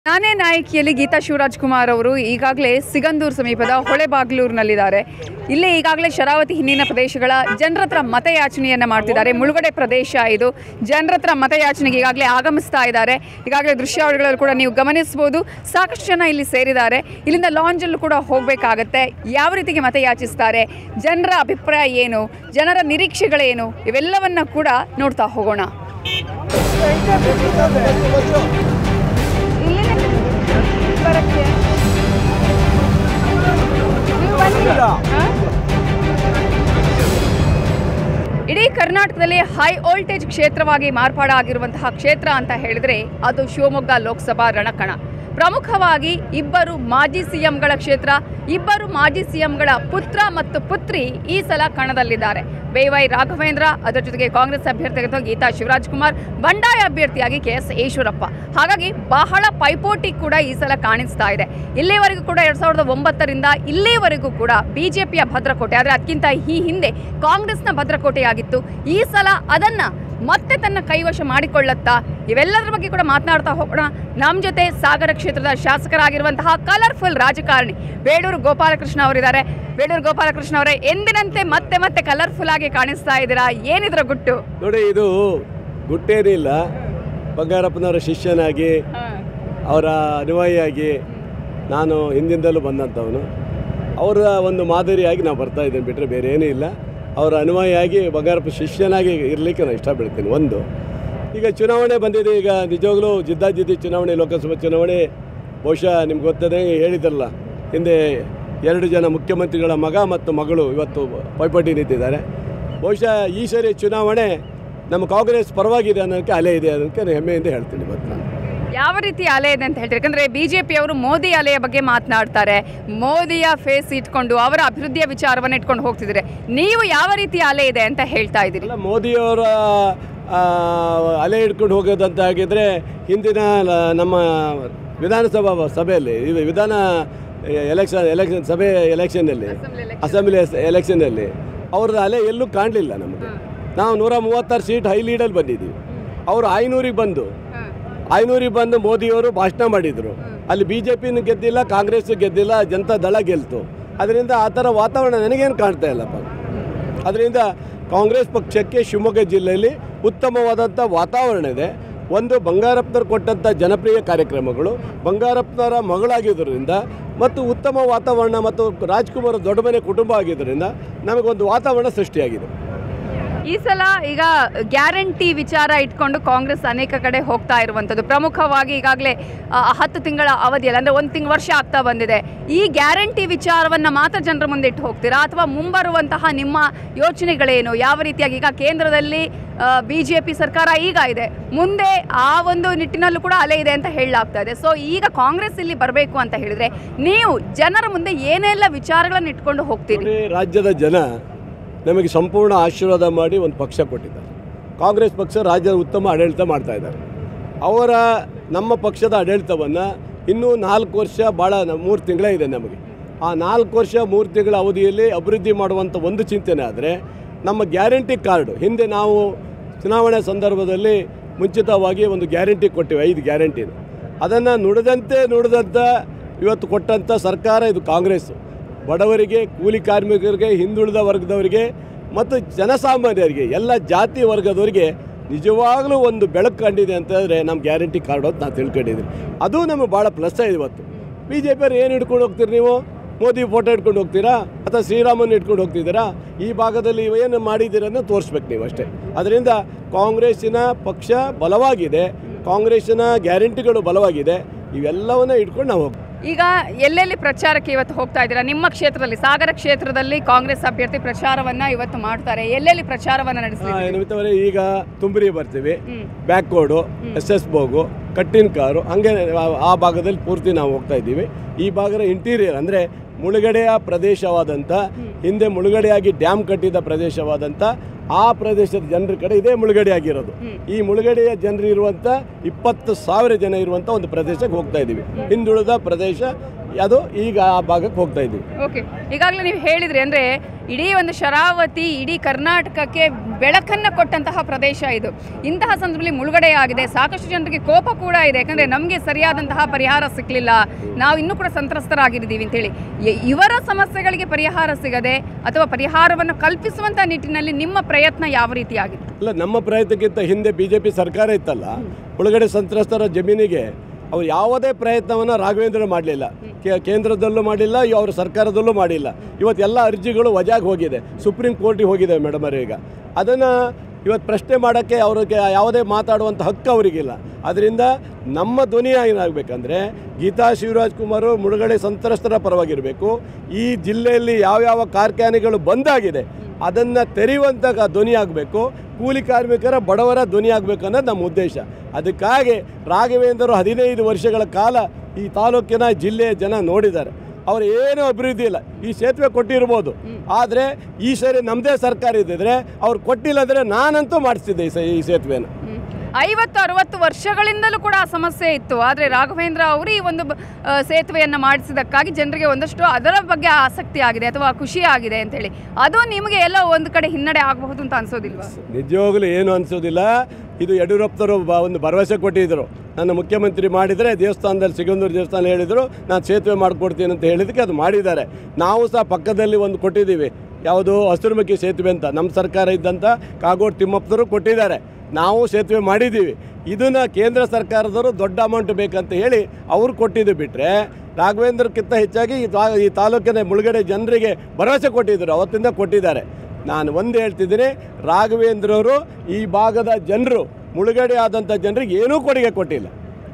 ನಾನೇ ನಾಯಕಿಯಲ್ಲಿ ಗೀತಾ ಶಿವರಾಜ್ ಕುಮಾರ್ ಅವರು ಈಗಾಗಲೇ ಸಿಗಂದೂರು ಸಮೀಪದ ಹೊಳೆಬಾಗ್ಲೂರಿನಲ್ಲಿದ್ದಾರೆ ಇಲ್ಲೇ ಈಗಾಗಲೇ ಶರಾವತಿ ಹಿನ್ನಿನ ಪ್ರದೇಶಗಳ ಜನರ ಹತ್ರ ಮತಯಾಚನೆಯನ್ನ ಮಾಡ್ತಿದ್ದಾರೆ ಮುಳುಗಡೆ ಪ್ರದೇಶ ಇದು ಜನರ ಹತ್ರ ಮತಯಾಚನೆಗೆ ಈಗಾಗಲೇ ಆಗಮಿಸ್ತಾ ಇದ್ದಾರೆ ಈಗಾಗಲೇ ದೃಶ್ಯಾವಳಿಗಳಲ್ಲಿ ಕೂಡ ನೀವು ಗಮನಿಸಬಹುದು ಸಾಕಷ್ಟು ಜನ ಇಲ್ಲಿ ಸೇರಿದ್ದಾರೆ ಇಲ್ಲಿಂದ ಲಾಂಜಲ್ಲೂ ಕೂಡ ಹೋಗಬೇಕಾಗತ್ತೆ ಯಾವ ರೀತಿಗೆ ಮತಯಾಚಿಸ್ತಾರೆ ಜನರ ಅಭಿಪ್ರಾಯ ಏನು ಜನರ ನಿರೀಕ್ಷೆಗಳೇನು ಇವೆಲ್ಲವನ್ನ ಕೂಡ ನೋಡ್ತಾ ಹೋಗೋಣ ಇಡೀ ಕರ್ನಾಟಕದಲ್ಲಿ ಹೈ ವೋಲ್ಟೇಜ್ ಕ್ಷೇತ್ರವಾಗಿ ಮಾರ್ಪಾಡಾಗಿರುವಂತಹ ಕ್ಷೇತ್ರ ಅಂತ ಹೇಳಿದ್ರೆ ಅದು ಶಿವಮೊಗ್ಗ ಲೋಕಸಭಾ ರಣಕಣ ಪ್ರಮುಖವಾಗಿ ಇಬ್ಬರು ಮಾಜಿ ಸಿಎಂಗಳ ಕ್ಷೇತ್ರ ಇಬ್ಬರು ಮಾಜಿ ಸಿಎಂಗಳ ಪುತ್ರ ಮತ್ತು ಪುತ್ರಿ ಈ ಸಲ ಕಣದಲ್ಲಿದ್ದಾರೆ ಬೇವೈ ರಾಘವೇಂದ್ರ ಅದರ ಜೊತೆಗೆ ಕಾಂಗ್ರೆಸ್ ಅಭ್ಯರ್ಥಿಯಾಗಿರುವ ಗೀತಾ ಶಿವರಾಜ್ ಕುಮಾರ್ ಬಂಡಾಯ ಅಭ್ಯರ್ಥಿಯಾಗಿ ಕೆ ಎಸ್ ಈಶ್ವರಪ್ಪ ಹಾಗಾಗಿ ಬಹಳ ಪೈಪೋಟಿ ಕೂಡ ಈ ಸಲ ಕಾಣಿಸ್ತಾ ಇದೆ ಇಲ್ಲಿವರೆಗೂ ಕೂಡ ಎರಡ್ ಸಾವಿರದ ಒಂಬತ್ತರಿಂದ ಇಲ್ಲಿವರೆಗೂ ಕೂಡ ಬಿಜೆಪಿಯ ಭದ್ರಕೋಟೆ ಆದರೆ ಅದಕ್ಕಿಂತ ಈ ಹಿಂದೆ ಕಾಂಗ್ರೆಸ್ನ ಭದ್ರಕೋಟೆಯಾಗಿತ್ತು ಈ ಸಲ ಅದನ್ನ ಮತ್ತೆ ತನ್ನ ಕೈವಶ ಮಾಡಿಕೊಳ್ಳುತ್ತಾ ಇವೆಲ್ಲದರ ಬಗ್ಗೆ ಕೂಡ ಮಾತನಾಡ್ತಾ ಹೋಗೋಣ ನಮ್ಮ ಜೊತೆ ಸಾಗರ ಕ್ಷೇತ್ರದ ಶಾಸಕರಾಗಿರುವಂತಹ ಕಲರ್ಫುಲ್ ರಾಜಕಾರಣಿ ಬೇಡೂರು ಗೋಪಾಲಕೃಷ್ಣ ಅವರಿದ್ದಾರೆ ಬೇಡೂರು ಗೋಪಾಲಕೃಷ್ಣ ಅವರೇ ಎಂದಿನಂತೆ ಮತ್ತೆ ಮತ್ತೆ ಕಲರ್ಫುಲ್ ಆಗಿ ಕಾಣಿಸ್ತಾ ಇದ್ದೀರಾ ಏನಿದ್ರ ಗುಟ್ಟು ನೋಡಿ ಇದು ಗುಟ್ಟೇನಿಲ್ಲ ಬಂಗಾರಪ್ಪನವರ ಶಿಷ್ಯನಾಗಿ ಅವರ ಅನುಯಾಯಿಯಾಗಿ ನಾನು ಹಿಂದಿಂದಲೂ ಬಂದಂಥವನು ಅವರ ಒಂದು ಮಾದರಿಯಾಗಿ ನಾವು ಬರ್ತಾ ಇದ್ದೇನೆ ಬಿಟ್ಟರೆ ಬೇರೆ ಏನೂ ಇಲ್ಲ ಅವರ ಅನುಯಾಯಿಯಾಗಿ ಬಂಗಾರಪ್ಪ ಶಿಷ್ಯನಾಗಿ ಇರಲಿಕ್ಕೆ ನಾನು ಇಷ್ಟಪಡ್ತೀನಿ ಒಂದು ಈಗ ಚುನಾವಣೆ ಬಂದಿದೆ ಈಗ ನಿಜವಾಗ್ಲೂ ಜಿದ್ದಾಜಿದ್ದಿ ಚುನಾವಣೆ ಲೋಕಸಭಾ ಚುನಾವಣೆ ಬಹುಶಃ ನಿಮ್ಗೆ ಗೊತ್ತದೆ ಹೇಳಿದ್ರಲ್ಲ ಹಿಂದೆ ಎರಡು ಜನ ಮುಖ್ಯಮಂತ್ರಿಗಳ ಮಗ ಮತ್ತು ಮಗಳು ಇವತ್ತು ಪೈಪೋಟಿ ನಿಂತಿದ್ದಾರೆ ಬಹುಶಃ ಈ ಸರಿ ಚುನಾವಣೆ ನಮ್ಮ ಕಾಂಗ್ರೆಸ್ ಪರವಾಗಿದೆ ಅನ್ನೋಕ್ಕೆ ಅಲೆ ಇದೆ ಅನ್ನೋಕ್ಕೆ ನಾನು ಹೆಮ್ಮೆಯಿಂದ ಹೇಳ್ತೀನಿ ಇವತ್ತು ನಾನು ಯಾವ ರೀತಿ ಅಲೆ ಇದೆ ಅಂತ ಹೇಳ್ತಾರೆ ಯಾಕಂದ್ರೆ ಬಿಜೆಪಿ ಅವರು ಮೋದಿ ಅಲೆಯ ಬಗ್ಗೆ ಮಾತನಾಡ್ತಾರೆ ಮೋದಿಯ ಫೇಸ್ ಇಟ್ಕೊಂಡು ಅವರ ಅಭಿವೃದ್ಧಿಯ ವಿಚಾರವನ್ನು ಇಟ್ಕೊಂಡು ಹೋಗ್ತಿದ್ದಾರೆ ನೀವು ಯಾವ ರೀತಿ ಅಲೆ ಇದೆ ಅಂತ ಹೇಳ್ತಾ ಇದ್ದೀರಿ ಇಲ್ಲ ಮೋದಿಯವರ ಆ, ಅಲೆ ಹಿಡ್ಕೊಂಡು ಹೋಗೋದಂತ ಆಗಿದ್ರೆ ಹಿಂದಿನ ಲ- ನಮ್ಮ ವಿಧಾನಸಭಾ ಸಭೆಯಲ್ಲಿ ಇದು ವಿಧಾನ ಎಲೆಕ್ಷನ್ ಎಲೆಕ್ಷನ್ ಸಭೆ ಎಲೆಕ್ಷನ್ನಲ್ಲಿ ಅಸೆಂಬ್ಲಿ ಎಲೆಕ್ಷನ್ನಲ್ಲಿ ಅವ್ರದ್ದು ಅಲೆ ಎಲ್ಲೂ ಕಾಣಲಿಲ್ಲ ನಮಗೆ ನಾವು ನೂರ ಮೂವತ್ತಾರು ಸೀಟ್ ಹೈ ಲೀಡಲ್ಲಿ ಬಂದಿದ್ದೀವಿ ಅವರು ಐನೂರಿಗೆ ಬಂದು ಐನೂರಿಗೆ ಬಂದು ಮೋದಿಯವರು ಭಾಷಣ ಮಾಡಿದರು ಅಲ್ಲಿ ಬಿ ಜೆ ಪಿನೂ ಗೆದ್ದಿಲ್ಲ ಕಾಂಗ್ರೆಸ್ ಗೆದ್ದಿಲ್ಲ ಜನತಾ ದಳ ಗೆಲ್ತು ಅದರಿಂದ ಆ ಥರ ವಾತಾವರಣ ನನಗೇನು ಕಾಣ್ತಾ ಇಲ್ಲಪ್ಪ ಅದರಿಂದ ಕಾಂಗ್ರೆಸ್ ಪಕ್ಷಕ್ಕೆ ಶಿವಮೊಗ್ಗ ಜಿಲ್ಲೆಯಲ್ಲಿ ಉತ್ತಮವಾದಂಥ ವಾತಾವರಣ ಇದೆ ಒಂದು ಬಂಗಾರಪ್ಪನವ್ರು ಕೊಟ್ಟಂಥ ಜನಪ್ರಿಯ ಕಾರ್ಯಕ್ರಮಗಳು ಬಂಗಾರಪ್ಪನವರ ಮಗಳಾಗಿದ್ದರಿಂದ ಮತ್ತು ಉತ್ತಮ ವಾತಾವರಣ ಮತ್ತು ರಾಜ್ಕುಮಾರ್ ದೊಡ್ಡ ಮನೆ ಕುಟುಂಬ ಆಗಿದ್ದರಿಂದ ನಮಗೊಂದು ವಾತಾವರಣ ಸೃಷ್ಟಿಯಾಗಿದೆ ಈ ಸಲ ಈಗ ಗ್ಯಾರಂಟಿ ವಿಚಾರ ಇಟ್ಕೊಂಡು ಕಾಂಗ್ರೆಸ್ ಅನೇಕ ಕಡೆ ಹೋಗ್ತಾ ಇರುವಂಥದ್ದು ಪ್ರಮುಖವಾಗಿ ಈಗಾಗಲೇ ಆ, ಹತ್ತು ತಿಂಗಳ ಅವಧಿಯಲ್ಲಿ ಅಂದರೆ ಒಂದು ತಿಂಗಳು ವರ್ಷ ಆಗ್ತಾ ಬಂದಿದೆ ಈ ಗ್ಯಾರಂಟಿ ವಿಚಾರವನ್ನ ಮಾತ್ರ ಜನರ ಮುಂದೆ ಇಟ್ಟು ಹೋಗ್ತೀರಾ ಅಥವಾ ಮುಂಬರುವಂತಹ ನಿಮ್ಮ ಯೋಚನೆಗಳೇನು ಯಾವ ರೀತಿಯಾಗಿ ಈಗ ಕೇಂದ್ರದಲ್ಲಿ ಬಿ ಜೆ ಪಿ ಸರ್ಕಾರ ಈಗ ಇದೆ ಮುಂದೆ ಆ ಒಂದು ನಿಟ್ಟಿನಲ್ಲೂ ಕೂಡ ಅಲೆ ಇದೆ ಅಂತ ಹೇಳಲಾಗ್ತಾ ಇದೆ ಸೊ ಈಗ ಕಾಂಗ್ರೆಸ್ ಇಲ್ಲಿ ಬರಬೇಕು ಅಂತ ಹೇಳಿದ್ರೆ ನೀವು ಜನರ ಮುಂದೆ ಏನೆಲ್ಲ ವಿಚಾರಗಳನ್ನು ಇಟ್ಕೊಂಡು ಹೋಗ್ತೀರಿ ನೋಡಿ, ರಾಜ್ಯದ ಜನ ನಮಗೆ ಸಂಪೂರ್ಣ ಆಶೀರ್ವಾದ ಮಾಡಿ ಒಂದು ಪಕ್ಷ ಕೊಟ್ಟಿದ್ದಾರೆ ಕಾಂಗ್ರೆಸ್ ಪಕ್ಷ ರಾಜ್ಯದ ಉತ್ತಮ ಆಡಳಿತ ಮಾಡ್ತಾ ಇದ್ದಾರೆ ಅವರ ನಮ್ಮ ಪಕ್ಷದ ಆಡಳಿತವನ್ನು ಇನ್ನೂ ನಾಲ್ಕು ವರ್ಷ ಭಾಳ ಮೂರು ತಿಂಗಳೇ ಇದೆ ನಮಗೆ ಆ ನಾಲ್ಕು ವರ್ಷ ಮೂರು ತಿಂಗಳ ಅವಧಿಯಲ್ಲಿ ಅಭಿವೃದ್ಧಿ ಮಾಡುವಂಥ ಒಂದು ಚಿಂತನೆ ಆದರೆ ನಮ್ಮ ಗ್ಯಾರಂಟಿ ಕಾರ್ಡು ಹಿಂದೆ ನಾವು ಚುನಾವಣೆ ಸಂದರ್ಭದಲ್ಲಿ ಮುಂಚಿತವಾಗಿ ಒಂದು ಗ್ಯಾರಂಟಿ ಕೊಟ್ಟಿವಿ ಐದು ಗ್ಯಾರಂಟಿನ ಅದನ್ನು ನುಡಿದಂತೆ ನುಡಿದಂಥ ಇವತ್ತು ಕೊಟ್ಟಂಥ ಸರ್ಕಾರ ಇದು ಕಾಂಗ್ರೆಸ್ಸು ಬಡವರಿಗೆ ಕೂಲಿ ಕಾರ್ಮಿಕರಿಗೆ ಹಿಂದುಳಿದ ವರ್ಗದವರಿಗೆ ಮತ್ತು ಜನಸಾಮಾನ್ಯರಿಗೆ ಎಲ್ಲ ಜಾತಿ ವರ್ಗದವರಿಗೆ ನಿಜವಾಗಲೂ ಒಂದು ಬೆಳಕು ಕಂಡಿದೆ ಅಂತಂದರೆ ನಮ್ಮ ಗ್ಯಾರಂಟಿ ಕಾರ್ಡು ಅಂತ ನಾನು ತಿಳ್ಕೊಂಡಿದ್ದೀನಿ ಅದು ನಮಗೆ ಭಾಳ ಪ್ಲಸ್ ಇದೆ ಇವತ್ತು ಬಿ ಜೆ ಪಿಯವ್ರು ಏನು ಹಿಡ್ಕೊಂಡು ಹೋಗ್ತೀರಿ ನೀವು ಮೋದಿ ಫೋಟೋ ಇಟ್ಕೊಂಡು ಹೋಗ್ತೀರಾ ಅಥವಾ ಶ್ರೀರಾಮನ್ ಇಟ್ಕೊಂಡು ಹೋಗ್ತಿದ್ದೀರಾ ಈ ಭಾಗದಲ್ಲಿ ಏನು ಮಾಡಿದ್ದೀರನ್ನ ತೋರಿಸ್ಬೇಕು ನೀವು ಅಷ್ಟೇ ಅದರಿಂದ ಕಾಂಗ್ರೆಸ್ಸಿನ ಪಕ್ಷ ಬಲವಾಗಿದೆ ಕಾಂಗ್ರೆಸ್ಸಿನ ಗ್ಯಾರಂಟಿಗಳು ಬಲವಾಗಿದೆ ಇವೆಲ್ಲವನ್ನ ಇಟ್ಕೊಂಡು ನಾವು ಹೋಗ್ತೀವಿ ಈಗ ಎಲ್ಲೆಲ್ಲಿ ಪ್ರಚಾರಕ್ಕೆ ಇವತ್ತು ಹೋಗ್ತಾ ಇದ್ದೀರಾ ನಿಮ್ಮ ಕ್ಷೇತ್ರದಲ್ಲಿ ಸಾಗರ ಕ್ಷೇತ್ರದಲ್ಲಿ ಕಾಂಗ್ರೆಸ್ ಅಭ್ಯರ್ಥಿ ಪ್ರಚಾರವನ್ನ ಇವತ್ತು ಮಾಡ್ತಾರೆ ಎಲ್ಲೆಲ್ಲಿ ಪ್ರಚಾರವನ್ನ ನಡೆಸ್ಲಿ ನಿಮಿತ್ತವರೆ ಈಗ ತುಂಬ್ರಿ ಬರ್ತೀವಿ ಹ್ಮ್. ಬ್ಯಾಕ್ವರ್ಡು ಎಸ್ ಎಸ್ ಬೋಗು ಕಟ್ಟಿನ ಕಾರು ಹಂಗೆ ಆ- ಆ ಭಾಗದಲ್ಲಿ ಪೂರ್ತಿ ನಾವು ಹೋಗ್ತಾ ಇದ್ದೀವಿ ಈ ಭಾಗದ ಇಂಟೀರಿಯರ್ ಅಂದರೆ ಮುಳುಗಡೆಯ ಪ್ರದೇಶವಾದಂಥ ಹಿಂದೆ ಮುಳುಗಡೆಯಾಗಿ ಡ್ಯಾಮ್ ಕಟ್ಟಿದ ಪ್ರದೇಶವಾದಂಥ ಆ ಪ್ರದೇಶದ ಜನರ ಕಡೆ ಇದೇ ಮುಳುಗಡೆ ಆಗಿರೋದು ಈ ಮುಳುಗಡೆಯ ಜನರು ಇರುವಂಥ ಇಪ್ಪತ್ತು ಸಾವಿರ ಜನ ಇರುವಂಥ ಒಂದು ಪ್ರದೇಶಕ್ಕೆ ಹೋಗ್ತಾ ಇದ್ದೀವಿ ಹಿಂದುಳಿದ ಪ್ರದೇಶ ಅದು ಈಗ ಆ ಭಾಗಕ್ಕೆ ಹೋಗ್ತಾ ಇದ್ದೀವಿ ಓಕೆ ಈಗಾಗಲೇ ನೀವು ಹೇಳಿದ್ರಿ ಅಂದ್ರೆ ಇಡೀ ಒಂದು ಶರಾವತಿ ಇಡೀ ಕರ್ನಾಟಕಕ್ಕೆ ಬೆಳಕನ್ನು ಕೊಟ್ಟಂತಹ ಪ್ರದೇಶ ಇದು ಇಂತಹ ಸಂದರ್ಭದಲ್ಲಿ ಮುಳುಗಡೆ ಆಗಿದೆ ಸಾಕಷ್ಟು ಜನರಿಗೆ ಕೋಪ ಕೂಡ ಇದೆ ಯಾಕಂದರೆ ನಮಗೆ ಸರಿಯಾದಂತಹ ಪರಿಹಾರ ಸಿಕ್ಕಲಿಲ್ಲ ನಾವು ಇನ್ನೂ ಕೂಡ ಸಂತ್ರಸ್ತರಾಗಿದ್ದೀವಿ ಅಂತೇಳಿ ಇ- ಇವರ ಸಮಸ್ಯೆಗಳಿಗೆ ಪರಿಹಾರ ಸಿಗದೆ ಅಥವಾ ಪರಿಹಾರವನ್ನು ಕಲ್ಪಿಸುವಂಥ ನಿಟ್ಟಿನಲ್ಲಿ ನಿಮ್ಮ ಪ್ರಯತ್ನ ಯಾವ ರೀತಿಯಾಗಿದೆ ಅಲ್ಲ ನಮ್ಮ ಪ್ರಯತ್ನಕ್ಕಿಂತ ಹಿಂದೆ ಬಿ ಜೆ ಪಿ ಸರ್ಕಾರ ಇತ್ತಲ್ಲ ಒಳಗಡೆ ಸಂತ್ರಸ್ತರ ಜಮೀನಿಗೆ ಅವ್ರು ಯಾವುದೇ ಪ್ರಯತ್ನವನ್ನು ರಾಘವೇಂದ್ರ ಮಾಡಲಿಲ್ಲ ಕೇಂದ್ರದಲ್ಲೂ ಮಾಡಿಲ್ಲ ಇವ್ ಅವ್ರ ಸರ್ಕಾರದಲ್ಲೂ ಮಾಡಿಲ್ಲ ಇವತ್ತು ಎಲ್ಲ ಅರ್ಜಿಗಳು ವಜಾಗೆ ಹೋಗಿದೆ ಸುಪ್ರೀಂ ಕೋರ್ಟಿಗೆ ಹೋಗಿದೆ ಮೇಡಮ್ ಅವ್ರು ಈಗ ಅದನ್ನು ಇವತ್ತು ಪ್ರಶ್ನೆ ಮಾಡೋಕ್ಕೆ ಅವ್ರಿಗೆ ಯಾವುದೇ ಮಾತಾಡುವಂಥ ಹಕ್ಕು ಅವರಿಗಿಲ್ಲ ಅದರಿಂದ ನಮ್ಮ ಧ್ವನಿ ಏನಾಗಬೇಕಂದ್ರೆ ಗೀತಾ ಶಿವರಾಜ್ ಕುಮಾರ್ ಮುಳುಗಡೆ ಸಂತ್ರಸ್ತರ ಪರವಾಗಿರಬೇಕು ಈ ಜಿಲ್ಲೆಯಲ್ಲಿ ಯಾವ್ಯಾವ ಕಾರ್ಖಾನೆಗಳು ಬಂದಾಗಿದೆ ಅದನ್ನು ತೆರೆಯುವಂಥ ಧ್ವನಿ ಆಗಬೇಕು ಕೂಲಿ ಕಾರ್ಮಿಕರ ಬಡವರ ಧ್ವನಿ ಆಗಬೇಕು ಅನ್ನೋದು ನಮ್ಮ ಉದ್ದೇಶ ಅದಕ್ಕಾಗಿ ರಾಘವೇಂದ್ರರು ಹದಿನೈದು ವರ್ಷಗಳ ಕಾಲ ಈ ತಾಲೂಕಿನ ಜಿಲ್ಲೆಯ ಜನ ನೋಡಿದ್ದಾರೆ ಅವ್ರು ಏನೂ ಅಭಿವೃದ್ಧಿ ಇಲ್ಲ ಈ ಸೇತುವೆ ಕೊಟ್ಟಿರ್ಬೋದು ಆದರೆ ಈ ಸರಿ ನಮ್ಮದೇ ಸರ್ಕಾರ ಇದ್ದಿದ್ರೆ ಅವ್ರು ಕೊಟ್ಟಿಲ್ಲ ಅಂದರೆ ನಾನಂತೂ ಮಾಡಿಸ್ತಿದ್ದೆ ಈ ಸ- ಈ ಸೇತುವೆನ ಐವತ್ತು ಅರವತ್ತು ವರ್ಷಗಳಿಂದಲೂ ಕೂಡ ಆ ಸಮಸ್ಯೆ ಇತ್ತು ಆದರೆ ರಾಘವೇಂದ್ರ ಅವರು ಈ ಒಂದು ಬ- ಆ, ಸೇತುವೆಯನ್ನು ಮಾಡಿಸಿದ್ದಕ್ಕಾಗಿ ಜನರಿಗೆ ಒಂದಷ್ಟು ಅದರ ಬಗ್ಗೆ ಆಸಕ್ತಿ ಆಗಿದೆ ಅಥವಾ ಖುಷಿ ಆಗಿದೆ ಅಂತೇಳಿ ಅದು ನಿಮಗೆ ಎಲ್ಲೋ ಒಂದು ಕಡೆ ಹಿನ್ನಡೆ ಆಗಬಹುದು ಅಂತ ಅನ್ಸೋದಿಲ್ವಾ ನಿಜವಾಗ್ಲೂ ಏನು ಅನಿಸೋದಿಲ್ಲ ಇದು ಯಡಿಯೂರಪ್ಪನವರು ಬ- ಒಂದು ಭರವಸೆ ಕೊಟ್ಟಿದ್ದರು ನನ್ನ ಮುಖ್ಯಮಂತ್ರಿ ಮಾಡಿದರೆ ದೇವಸ್ಥಾನದಲ್ಲಿ ಸಿಗಂದೂರು ದೇವಸ್ಥಾನ ಹೇಳಿದರು ನಾನು ಸೇತುವೆ ಮಾಡಿಕೊಡ್ತೀನಿ ಅಂತ ಹೇಳಿದ್ದಕ್ಕೆ ಅದು ಮಾಡಿದ್ದಾರೆ ನಾವು ಸಹ ಪಕ್ಕದಲ್ಲಿ ಒಂದು ಕೊಟ್ಟಿದ್ದೀವಿ ಯಾವುದು ಹಸಿರುಮುಖಿ ಸೇತುವೆ ಅಂತ ನಮ್ಮ ಸರ್ಕಾರ ಇದ್ದಂಥ ಕಾಗೋಡು ತಿಮ್ಮಪ್ಪನವರು ಕೊಟ್ಟಿದ್ದಾರೆ ನಾವು ಸೇತುವೆ ಮಾಡಿದ್ದೀವಿ ಇದನ್ನು ಕೇಂದ್ರ ಸರ್ಕಾರದವರು ದೊಡ್ಡ ಅಮೌಂಟ್ ಬೇಕಂತ ಹೇಳಿ ಅವರು ಕೊಟ್ಟಿದ್ದು ಬಿಟ್ಟರೆ ರಾಘವೇಂದ್ರಕ್ಕಿಂತ ಹೆಚ್ಚಾಗಿ ಈ ತಾ- ಈ ತಾಲೂಕಿನ ಮುಳುಗಡೆ ಜನರಿಗೆ ಭರವಸೆ ಕೊಟ್ಟಿದ್ದರು ಅವತ್ತಿಂದ ಕೊಟ್ಟಿದ್ದಾರೆ ನಾನು ಒಂದು ಹೇಳ್ತಿದ್ದೀನಿ ರಾಘವೇಂದ್ರವರು ಈ ಭಾಗದ ಜನರು ಮುಳುಗಡೆ ಆದಂಥ ಜನರಿಗೆ ಏನೂ ಕೊಡುಗೆ ಕೊಟ್ಟಿಲ್ಲ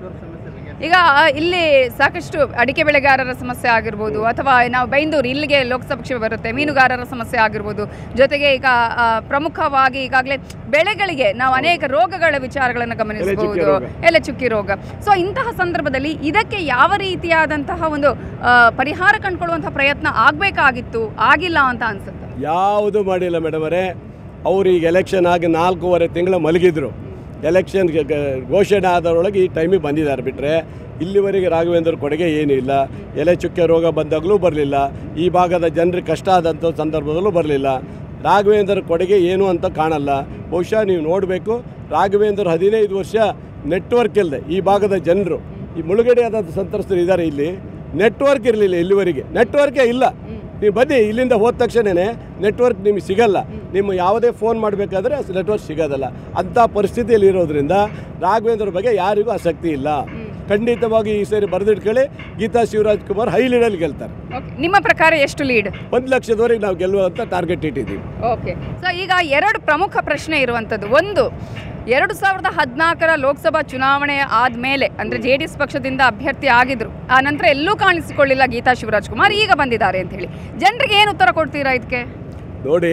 ಈಗ ಇಲ್ಲಿ ಸಾಕಷ್ಟು ಅಡಿಕೆ ಬೆಳೆಗಾರರ ಸಮಸ್ಯೆ ಆಗಿರ್ಬೋದು ಅಥವಾ ನಾವು ಬೈಂದೂರು ಇಲ್ಲಿಗೆ ಲೋಕಸಭಾ ಕ್ಷೇತ್ರ ಬರುತ್ತೆ ಮೀನುಗಾರರ ಸಮಸ್ಯೆ ಆಗಿರ್ಬೋದು ಜೊತೆಗೆ ಈಗ ಆ, ಪ್ರಮುಖವಾಗಿ ಈಗಾಗಲೇ ಬೆಳೆಗಳಿಗೆ ನಾವು ಅನೇಕ ರೋಗಗಳ ವಿಚಾರಗಳನ್ನು ಗಮನಿಸಬಹುದು ರೋಗ. ಎಲೆ ಚುಕ್ಕಿ ರೋಗ ಸೊ ಇಂತಹ ಸಂದರ್ಭದಲ್ಲಿ ಇದಕ್ಕೆ ಯಾವ ರೀತಿಯಾದಂತಹ ಒಂದು ಆ, ಪರಿಹಾರ ಕಂಡುಕೊಳ್ಳುವಂತಹ ಪ್ರಯತ್ನ ಆಗಬೇಕಾಗಿತ್ತು ಆಗಿಲ್ಲ ಅಂತ ಅನ್ಸುತ್ತೆ ಯಾವುದು ಮಾಡಿಲ್ಲ ಮೇಡಮರೇ ಅವರು ಈಗ ಎಲೆಕ್ಷನ್ ಆಗಿ ನಾಲ್ಕೂವರೆ ತಿಂಗಳು ಮಲಗಿದ್ರು ಎಲೆಕ್ಷನ್ ಗ- ಗ- ಘೋಷಣೆ ಆದರೊಳಗೆ ಈ ಟೈಮಿಗೆ ಬಂದಿದ್ದಾರೆ ಬಿಟ್ಟರೆ ಇಲ್ಲಿವರೆಗೆ ರಾಘವೇಂದ್ರ ಕೊಡುಗೆ ಏನೂ ಇಲ್ಲ ಎಲೆ ಚುಕ್ಕೆ ರೋಗ ಬಂದಾಗಲೂ ಬರಲಿಲ್ಲ ಈ ಭಾಗದ ಜನರಿಗೆ ಕಷ್ಟ ಆದಂಥ ಸಂದರ್ಭದಲ್ಲೂ ಬರಲಿಲ್ಲ ರಾಘವೇಂದ್ರ ಕೊಡುಗೆ ಏನು ಅಂತ ಕಾಣಲ್ಲ ಬಹುಶಃ ನೀವು ನೋಡಬೇಕು ರಾಘವೇಂದ್ರ ಹದಿನೈದು ವರ್ಷ ನೆಟ್ವರ್ಕ್ ಇಲ್ಲದೆ ಈ ಭಾಗದ ಜನರು ಈ ಮುಳುಗಡೆ ಆದಂಥ ಸಂತ್ರಸ್ತರು ಇದ್ದಾರೆ ಇಲ್ಲಿ ನೆಟ್ವರ್ಕ್ ಇರಲಿಲ್ಲ ಇಲ್ಲಿವರೆಗೆ ನೆಟ್ವರ್ಕೇ ಇಲ್ಲ ನೀವು ಬನ್ನಿ ಇಲ್ಲಿಂದ ಹೋದ ತಕ್ಷಣವೇ ನೆಟ್ವರ್ಕ್ ನಿಮಗೆ ಸಿಗಲ್ಲ ನಿಮ್ಮ ಯಾವುದೇ ಫೋನ್ ಮಾಡಬೇಕಾದ್ರೆ ನೆಟ್ವರ್ಕ್ ಸಿಗೋದಲ್ಲ ಅಂಥ ಪರಿಸ್ಥಿತಿಯಲ್ಲಿ ಇರೋದ್ರಿಂದ ರಾಘವೇಂದ್ರ ಬಗ್ಗೆ ಯಾರಿಗೂ ಆಸಕ್ತಿ ಇಲ್ಲ ಖಂಡಿತವಾಗಿ ಈ ಸರಿ ಬರೆದಿಟ್ಕೊಳ್ಳಿ ಗೀತಾ ಶಿವರಾಜ್ ಕುಮಾರ್ ಹೈ ಲೀಡಲ್ಲಿ ಗೆಲ್ತಾರೆ ಓಕೆ ನಿಮ್ಮ ಪ್ರಕಾರ ಎಷ್ಟು ಲೀಡ್ ಒಂದು ಲಕ್ಷದವರೆಗೆ ನಾವು ಗೆಲ್ಲುವಂಥ ಟಾರ್ಗೆಟ್ ಇಟ್ಟಿದ್ದೀವಿ ಓಕೆ ಸೊ ಈಗ ಎರಡು ಪ್ರಮುಖ ಪ್ರಶ್ನೆ ಇರುವಂಥದ್ದು ಒಂದು ಎರಡು ಸಾವಿರದ ಹದಿನಾಲ್ಕರ ಲೋಕಸಭಾ ಚುನಾವಣೆ ಆದಮೇಲೆ ಅಂದರೆ ಜೆ ಡಿ ಎಸ್ ಪಕ್ಷದಿಂದ ಅಭ್ಯರ್ಥಿ ಆಗಿದ್ರು ಆ ನಂತರ ಎಲ್ಲೂ ಕಾಣಿಸಿಕೊಳ್ಳಿಲ್ಲ ಗೀತಾ ಶಿವರಾಜ್ ಕುಮಾರ್ ಈಗ ಬಂದಿದ್ದಾರೆ ಅಂತ ಹೇಳಿ ಜನರಿಗೆ ಏನು ಉತ್ತರ ಕೊಡ್ತೀರಾ ಇದಕ್ಕೆ ನೋಡಿ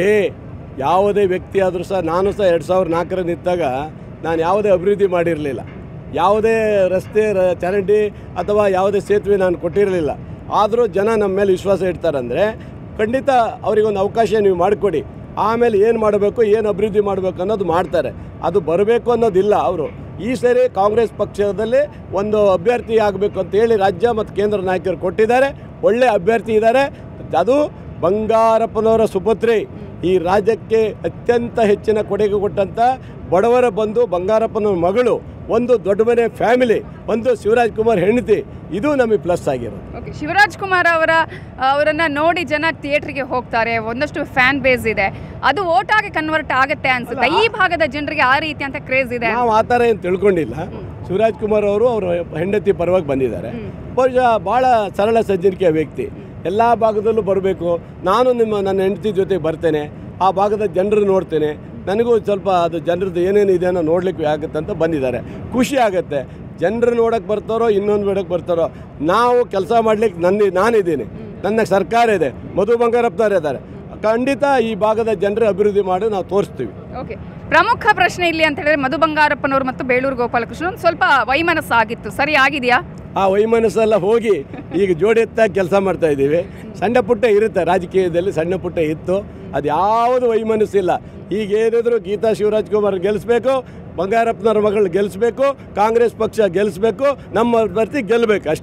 ಯಾವುದೇ ವ್ಯಕ್ತಿ ಆದರೂ ಸಹ ನಾನು ಸಹ ಎರಡು ಸಾವಿರದ ನಾಲ್ಕರ ನಿಂತಾಗ ನಾನು ಯಾವುದೇ ಅಭಿವೃದ್ಧಿ ಮಾಡಿರಲಿಲ್ಲ ಯಾವುದೇ ರಸ್ತೆ ರ- ಚರಂಡಿ ಅಥವಾ ಯಾವುದೇ ಸೇತುವೆ ನಾನು ಕೊಟ್ಟಿರಲಿಲ್ಲ ಆದರೂ ಜನ ನಮ್ಮ ಮೇಲೆ ವಿಶ್ವಾಸ ಇಡ್ತಾರಂದರೆ ಖಂಡಿತ ಅವರಿಗೊಂದು ಅವಕಾಶ ನೀವು ಮಾಡಿಕೊಡಿ ಆಮೇಲೆ ಏನು ಮಾಡಬೇಕು ಏನು ಅಭಿವೃದ್ಧಿ ಮಾಡಬೇಕು ಅನ್ನೋದು ಮಾಡ್ತಾರೆ ಅದು ಬರಬೇಕು ಅನ್ನೋದಿಲ್ಲ ಅವರು ಈ ಸರಿ ಕಾಂಗ್ರೆಸ್ ಪಕ್ಷದಲ್ಲಿ ಒಂದು ಅಭ್ಯರ್ಥಿ ಆಗಬೇಕು ಅಂತ ಹೇಳಿ ರಾಜ್ಯ ಮತ್ತು ಕೇಂದ್ರ ನಾಯಕರು ಕೊಟ್ಟಿದ್ದಾರೆ ಒಳ್ಳೆ ಅಭ್ಯರ್ಥಿ ಇದ್ದಾರೆ ಅದು ಬಂಗಾರಪ್ಪನವರ ಸುಪುತ್ರಿ ಈ ರಾಜ್ಯಕ್ಕೆ ಅತ್ಯಂತ ಹೆಚ್ಚಿನ ಕೊಡುಗೆ ಕೊಟ್ಟಂಥ ಬಡವರ ಬಂಧು ಬಂಗಾರಪ್ಪನವರ ಮಗಳು ಒಂದು ದೊಡ್ಡ ಮನೆ ಫ್ಯಾಮಿಲಿ ಒಂದು ಶಿವರಾಜ್ ಕುಮಾರ್ ಹೆಂಡತಿ ಇದು ನಮಗೆ ಪ್ಲಸ್ ಆಗಿರೋದು ಓಕೆ ಶಿವರಾಜ್ ಕುಮಾರ್ ಅವರ ಅವರನ್ನ ನೋಡಿ ಜನ ಥಿಯೇಟ್ರಿಗೆ ಹೋಗ್ತಾರೆ ಒಂದಷ್ಟು ಫ್ಯಾನ್ ಬೇಸ್ ಇದೆ ಅದು ಓಟಾಗಿ ಕನ್ವರ್ಟ್ ಆಗುತ್ತೆ ಅನ್ಸುತ್ತೆ ಈ ಭಾಗದ ಜನರಿಗೆ ಆ ರೀತಿ ಅಂತ ಕ್ರೇಜ್ ಇದೆ ನಾವು ಆ ಥರ ಏನು ತಿಳ್ಕೊಂಡಿಲ್ಲ ಶಿವರಾಜ್ ಕುಮಾರ್ ಅವರು ಅವರ ಹೆಂಡತಿ ಪರವಾಗಿ ಬಂದಿದ್ದಾರೆ ಬಹುಶಃ ಭಾಳ ಸರಳ ಸಜ್ಜನಿಕೆಯ ವ್ಯಕ್ತಿ ಎಲ್ಲ ಭಾಗದಲ್ಲೂ ಬರಬೇಕು ನಾನು ನಿಮ್ಮ ನನ್ನ ಹೆಂಡತಿ ಜೊತೆ ಬರ್ತೇನೆ ಆ ಭಾಗದ ಜನರು ನೋಡ್ತೇನೆ ನನಗೂ ಸ್ವಲ್ಪ ಅದು ಜನರದ್ದು ಏನೇನು ಇದೆ ಅನ್ನೋ ನೋಡ್ಲಿಕ್ಕೆ ಆಗುತ್ತೆ ಅಂತ ಬಂದಿದ್ದಾರೆ ಖುಷಿ ಆಗುತ್ತೆ ಜನರು ನೋಡೋಕೆ ಬರ್ತಾರೋ ಇನ್ನೊಂದು ನೋಡೋಕೆ ಬರ್ತಾರೋ ನಾವು ಕೆಲಸ ಮಾಡ್ಲಿಕ್ಕೆ ನನ್ನ ನಾನಿದ್ದೀನಿ ನನ್ನ ಸರ್ಕಾರ ಇದೆ ಮಧು ಬಂಗಾರಪ್ಪನವ್ರು ಇದ್ದಾರೆ ಖಂಡಿತ ಈ ಭಾಗದ ಜನರ ಅಭಿವೃದ್ಧಿ ಮಾಡಿ ನಾವು ತೋರಿಸ್ತೀವಿ ಓಕೆ ಪ್ರಮುಖ ಪ್ರಶ್ನೆ ಇಲ್ಲಿ ಅಂತ ಹೇಳಿದ್ರೆ ಮಧು ಬಂಗಾರಪ್ಪನವರು ಮತ್ತು ಬೇಳೂರು ಗೋಪಾಲಕೃಷ್ಣ ಒಂದು ಸ್ವಲ್ಪ ವೈಮನಸ್ಸಾಗಿತ್ತು ಸರಿ ಆಗಿದೆಯಾ ಆ ವೈಮನಸ್ಸೆಲ್ಲ ಹೋಗಿ ಈಗ ಜೋಡಿ ಎತ್ತಾಗಿ ಕೆಲಸ ಮಾಡ್ತಾ ಇದ್ದೀವಿ ಸಣ್ಣ ಪುಟ್ಟ ಇರುತ್ತೆ ರಾಜಕೀಯದಲ್ಲಿ ಸಣ್ಣ ಪುಟ್ಟ ಇತ್ತು ಅದು ಯಾವುದು ವೈಮನಸ್ಸಿಲ್ಲ ಈಗ ಏನಿದ್ರು ಗೀತಾ ಶಿವರಾಜ್ ಕುಮಾರ್ ಗೆಲ್ಲಿಸ್ಬೇಕು ಬಂಗಾರಪ್ಪನವ್ರ ಮಗಳು ಗೆಲ್ಲಿಸ್ಬೇಕು ಕಾಂಗ್ರೆಸ್ ಪಕ್ಷ ಗೆಲ್ಲಿಸ್ಬೇಕು ನಮ್ಮ ಅಭ್ಯರ್ಥಿ ಗೆಲ್ಲಬೇಕು ಅಷ್ಟೇ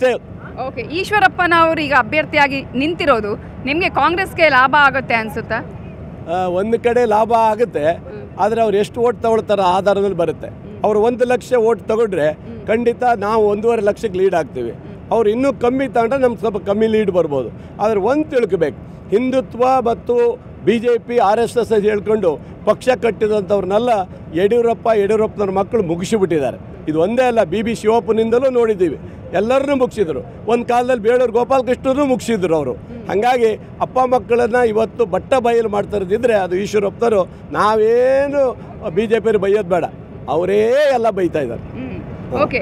ಓಕೆ ಈಶ್ವರಪ್ಪನವರು ಈಗ ಅಭ್ಯರ್ಥಿಯಾಗಿ ನಿಂತಿರೋದು ನಿಮಗೆ ಕಾಂಗ್ರೆಸ್ಗೆ ಲಾಭ ಆಗುತ್ತೆ ಅನ್ಸುತ್ತಾ ಆ, ಒಂದು ಕಡೆ ಲಾಭ ಆಗುತ್ತೆ ಆದರೆ ಅವ್ರು ಎಷ್ಟು ಓಟ್ ತಗೊಳ್ತಾರೋ ಆ ಆಧಾರದಲ್ಲಿ ಬರುತ್ತೆ ಅವ್ರು ಒಂದು ಲಕ್ಷ ಓಟ್ ತಗೊಂಡ್ರೆ ಖಂಡಿತ ನಾವು ಒಂದೂವರೆ ಲಕ್ಷಕ್ಕೆ ಲೀಡ್ ಆಗ್ತೀವಿ ಅವ್ರು ಇನ್ನೂ ಕಮ್ಮಿ ತಗೊಂಡ್ರೆ ನಮ್ಗೆ ಸ್ವಲ್ಪ ಕಮ್ಮಿ ಲೀಡ್ ಬರ್ಬೋದು ಆದರೆ ಒಂದು ತಿಳ್ಕೊಬೇಕು ಹಿಂದುತ್ವ ಮತ್ತು B J P R S S ಹೇಳ್ಕೊಂಡು ಪಕ್ಷ ಕಟ್ಟಿದಂಥವ್ರನ್ನೆಲ್ಲ ಯಡಿಯೂರಪ್ಪ ಯಡಿಯೂರಪ್ಪನವ್ರ ಮಕ್ಕಳು ಮುಗಿಸಿಬಿಟ್ಟಿದ್ದಾರೆ ಇದು ಒಂದೇ ಅಲ್ಲ ಬಿ ಬಿ ಶಿವಪ್ಪನಿಂದಲೂ ನೋಡಿದ್ದೀವಿ ಎಲ್ಲರನ್ನೂ ಮುಗಿಸಿದ್ರು ಒಂದು ಕಾಲದಲ್ಲಿ ಬೇಳೂರು ಗೋಪಾಲಕೃಷ್ಣರು ಮುಗಿಸಿದ್ರು ಅವರು ಹಾಗಾಗಿ ಅಪ್ಪ ಮಕ್ಕಳನ್ನು ಇವತ್ತು ಬಟ್ಟ ಬಯಲು ಮಾಡ್ತಾ ಇದ್ದಿದ್ರೆ ಅದು ಈಶ್ವರಪ್ಪನವರು ನಾವೇನು ಬಿ ಜೆ ಪಿಯವ್ರು ಬೈಯೋದು ಬೇಡ ಅವರೇ ಎಲ್ಲ ಬೈತಾ ಇದ್ದಾರೆ ಓಕೆ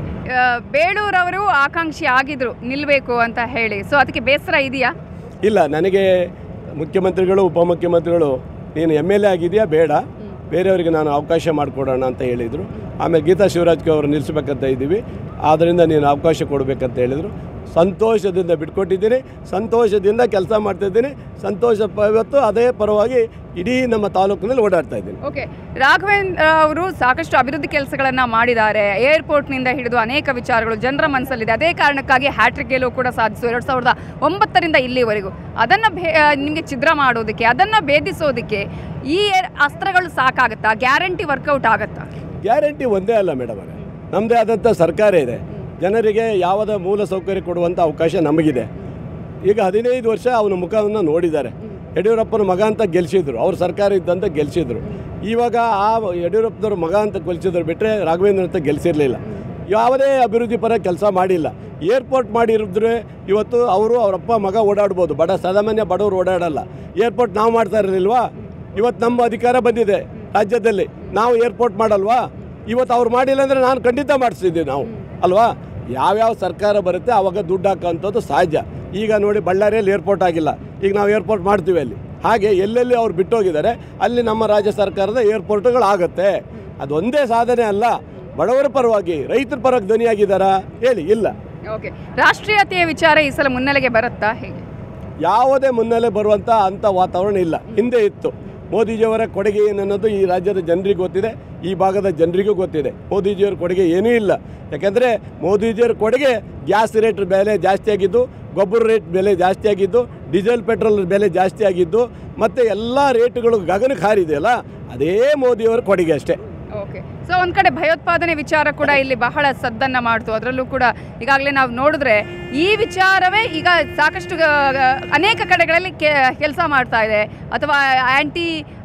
ಬೇಳೂರವರು ಆಕಾಂಕ್ಷಿ ಆಗಿದ್ರು ನಿಲ್ಬೇಕು ಅಂತ ಹೇಳಿ ಸೊ ಅದಕ್ಕೆ ಬೇಸರ ಇದೆಯಾ ಇಲ್ಲ ನನಗೆ ಮುಖ್ಯಮಂತ್ರಿಗಳು ಉಪಮುಖ್ಯಮಂತ್ರಿಗಳು ನೀನು ಎಮ್ ಎಲ್ ಎ ಆಗಿದೆಯಾ ಬೇಡ ಬೇರೆಯವರಿಗೆ ನಾನು ಅವಕಾಶ ಮಾಡಿಕೊಡೋಣ ಅಂತ ಹೇಳಿದರು ಆಮೇಲೆ ಗೀತಾ ಶಿವರಾಜ್ಗೆ ಅವರು ನಿಲ್ಲಿಸ್ಬೇಕಂತ ಇದ್ದೀವಿ ಆದ್ದರಿಂದ ನೀನು ಅವಕಾಶ ಕೊಡಬೇಕಂತ ಹೇಳಿದರು ಸಂತೋಷದಿಂದ ಬಿಟ್ಕೊಟ್ಟಿದ್ದೀನಿ ಸಂತೋಷದಿಂದ ಕೆಲಸ ಮಾಡ್ತಾಯಿದ್ದೀನಿ ಸಂತೋಷ ಪ- ಇವತ್ತು ಅದೇ ಪರವಾಗಿ ಇಡೀ ನಮ್ಮ ತಾಲೂಕಿನಲ್ಲಿ ಓಡಾಡ್ತಾ ಇದ್ದೀನಿ ಓಕೆ ರಾಘವೇಂದ್ರ ಅವರು ಸಾಕಷ್ಟು ಅಭಿವೃದ್ಧಿ ಕೆಲಸಗಳನ್ನು ಮಾಡಿದ್ದಾರೆ ಏರ್ಪೋರ್ಟ್ನಿಂದ ಹಿಡಿದು ಅನೇಕ ವಿಚಾರಗಳು ಜನರ ಮನಸ್ಸಲ್ಲಿದೆ ಅದೇ ಕಾರಣಕ್ಕಾಗಿ ಹ್ಯಾಟ್ರಿಕ್ ಗೆಲುವು ಕೂಡ ಸಾಧಿಸು ಎರಡು ಸಾವಿರದ ಒಂಬತ್ತರಿಂದ ಇಲ್ಲಿವರೆಗೂ ಅದನ್ನು ಭೇ ನಿಮಗೆ ಛಿದ್ರ ಮಾಡೋದಕ್ಕೆ ಅದನ್ನು ಭೇದಿಸೋದಕ್ಕೆ ಈ ಏರ್- ಅಸ್ತ್ರಗಳು ಸಾಕಾಗುತ್ತಾ ಗ್ಯಾರಂಟಿ ವರ್ಕೌಟ್ ಆಗುತ್ತಾ ಗ್ಯಾರಂಟಿ ಒಂದೇ ಅಲ್ಲ ಮೇಡಮ್ ಅವರೇ ನಮ್ಮದೇ ಆದಂಥ ಸರ್ಕಾರ ಇದೆ ಜನರಿಗೆ ಯಾವುದೇ ಮೂಲ ಸೌಕರ್ಯ ಕೊಡುವಂಥ ಅವಕಾಶ ನಮಗಿದೆ ಈಗ ಹದಿನೈದು ವರ್ಷ ಅವನ ಮುಖವನ್ನು ನೋಡಿದ್ದಾರೆ ಯಡಿಯೂರಪ್ಪನ ಮಗ ಅಂತ ಗೆಲ್ಸಿದ್ರು ಅವ್ರ ಸರ್ಕಾರ ಇದ್ದಂತ ಗೆಲ್ಸಿದ್ರು ಇವಾಗ ಆ ಯಡಿಯೂರಪ್ಪನವ್ರ ಮಗ ಅಂತ ಗೆಲ್ಸಿದ್ರು ಬಿಟ್ಟರೆ ರಾಘವೇಂದ್ರ ಅಂತ ಗೆಲ್ಸಿರ್ಲಿಲ್ಲ ಯಾವುದೇ ಅಭಿವೃದ್ಧಿ ಪರ ಕೆಲಸ ಮಾಡಿಲ್ಲ ಏರ್ಪೋರ್ಟ್ ಮಾಡಿರಿದ್ರೆ ಇವತ್ತು ಅವರು ಅವರಪ್ಪ ಮಗ ಓಡಾಡ್ಬೋದು ಬಡ ಸಾಮಾನ್ಯ ಬಡವರು ಓಡಾಡಲ್ಲ ಏರ್ಪೋರ್ಟ್ ನಾವು ಮಾಡ್ತಾ ಇರಲಿಲ್ವಾ ಇವತ್ತು ನಮ್ಮ ಅಧಿಕಾರ ಬಂದಿದೆ ರಾಜ್ಯದಲ್ಲಿ ನಾವು ಏರ್ಪೋರ್ಟ್ ಮಾಡಲ್ವಾ ಇವತ್ತು ಅವ್ರು ಮಾಡಿಲ್ಲ ಅಂದರೆ ನಾನು ಖಂಡಿತ ಮಾಡಿಸ್ತಿದ್ದೆ ನಾವು ಅಲ್ವಾ ಯಾವ್ಯಾವ ಸರ್ಕಾರ ಬರುತ್ತೆ ಆವಾಗ ದುಡ್ಡು ಹಾಕೋಂಥದ್ದು ಸಹಜ ಈಗ ನೋಡಿ ಬಳ್ಳಾರಿಯಲ್ಲಿ ಏರ್ಪೋರ್ಟ್ ಆಗಿಲ್ಲ ಈಗ ನಾವು ಏರ್ಪೋರ್ಟ್ ಮಾಡ್ತೀವಿ ಅಲ್ಲಿ ಹಾಗೆ ಎಲ್ಲೆಲ್ಲಿ ಅವ್ರು ಬಿಟ್ಟೋಗಿದ್ದಾರೆ ಅಲ್ಲಿ ನಮ್ಮ ರಾಜ್ಯ ಸರ್ಕಾರದ ಏರ್ಪೋರ್ಟ್ಗಳು ಆಗುತ್ತೆ ಅದೊಂದೇ ಸಾಧನೆ ಅಲ್ಲ ಬಡವರ ಪರವಾಗಿ ರೈತರ ಪರವಾಗಿ ಧ್ವನಿಯಾಗಿದ್ದಾರಾ ಹೇಳಿ ಇಲ್ಲ ಓಕೆ ರಾಷ್ಟ್ರೀಯತೆಯ ವಿಚಾರ ಈ ಸಲ ಮುನ್ನೆಲೆಗೆ ಬರುತ್ತಾ ಹೇಗೆ ಯಾವುದೇ ಮುನ್ನೆಲೆ ಬರುವಂಥ ಅಂಥ ವಾತಾವರಣ ಇಲ್ಲ ಹಿಂದೆ ಇತ್ತು ಮೋದಿಜಿಯವರ ಕೊಡುಗೆ ಏನನ್ನೋದು ಈ ರಾಜ್ಯದ ಜನರಿಗೆ ಗೊತ್ತಿದೆ ಈ ಭಾಗದ ಜನರಿಗೂ ಗೊತ್ತಿದೆ ಮೋದಿಜಿಯವರ ಕೊಡುಗೆ ಏನೂ ಇಲ್ಲ ಯಾಕೆಂದರೆ ಮೋದಿಜಿಯವರ ಕೊಡುಗೆ ಗ್ಯಾಸ್ ರೇಟ್ ಬೆಲೆ ಜಾಸ್ತಿ ಆಗಿದ್ದು ಗೊಬ್ಬರ ರೇಟ್ ಬೆಲೆ ಜಾಸ್ತಿ ಆಗಿದ್ದು ಡೀಸೆಲ್ ಪೆಟ್ರೋಲ್ ಬೆಲೆ ಜಾಸ್ತಿ ಆಗಿದ್ದು ಮತ್ತು ಎಲ್ಲ ರೇಟ್ಗಳು ಗಗನಕ್ಕೆ ಹಾರಿದೆಯಲ್ಲ ಅದೇ ಮೋದಿಯವರ ಕೊಡುಗೆ ಅಷ್ಟೇ ಓಕೆ ಸೊ ಒಂದು ಕಡೆ ಭಯೋತ್ಪಾದನೆ ವಿಚಾರ ಕೂಡ ಇಲ್ಲಿ ಬಹಳ ಸದ್ದನ್ನ ಮಾಡ್ತು ಅದರಲ್ಲೂ ಕೂಡ ಈಗಾಗಲೇ ನಾವು ನೋಡಿದ್ರೆ ಈ ವಿಚಾರವೇ ಈಗ ಸಾಕಷ್ಟು ಗ- ಅನೇಕ ಕಡೆಗಳಲ್ಲಿ ಕೆಲಸ ಮಾಡ್ತಾ ಇದೆ ಅಥವಾ ಆ್ಯಂಟಿ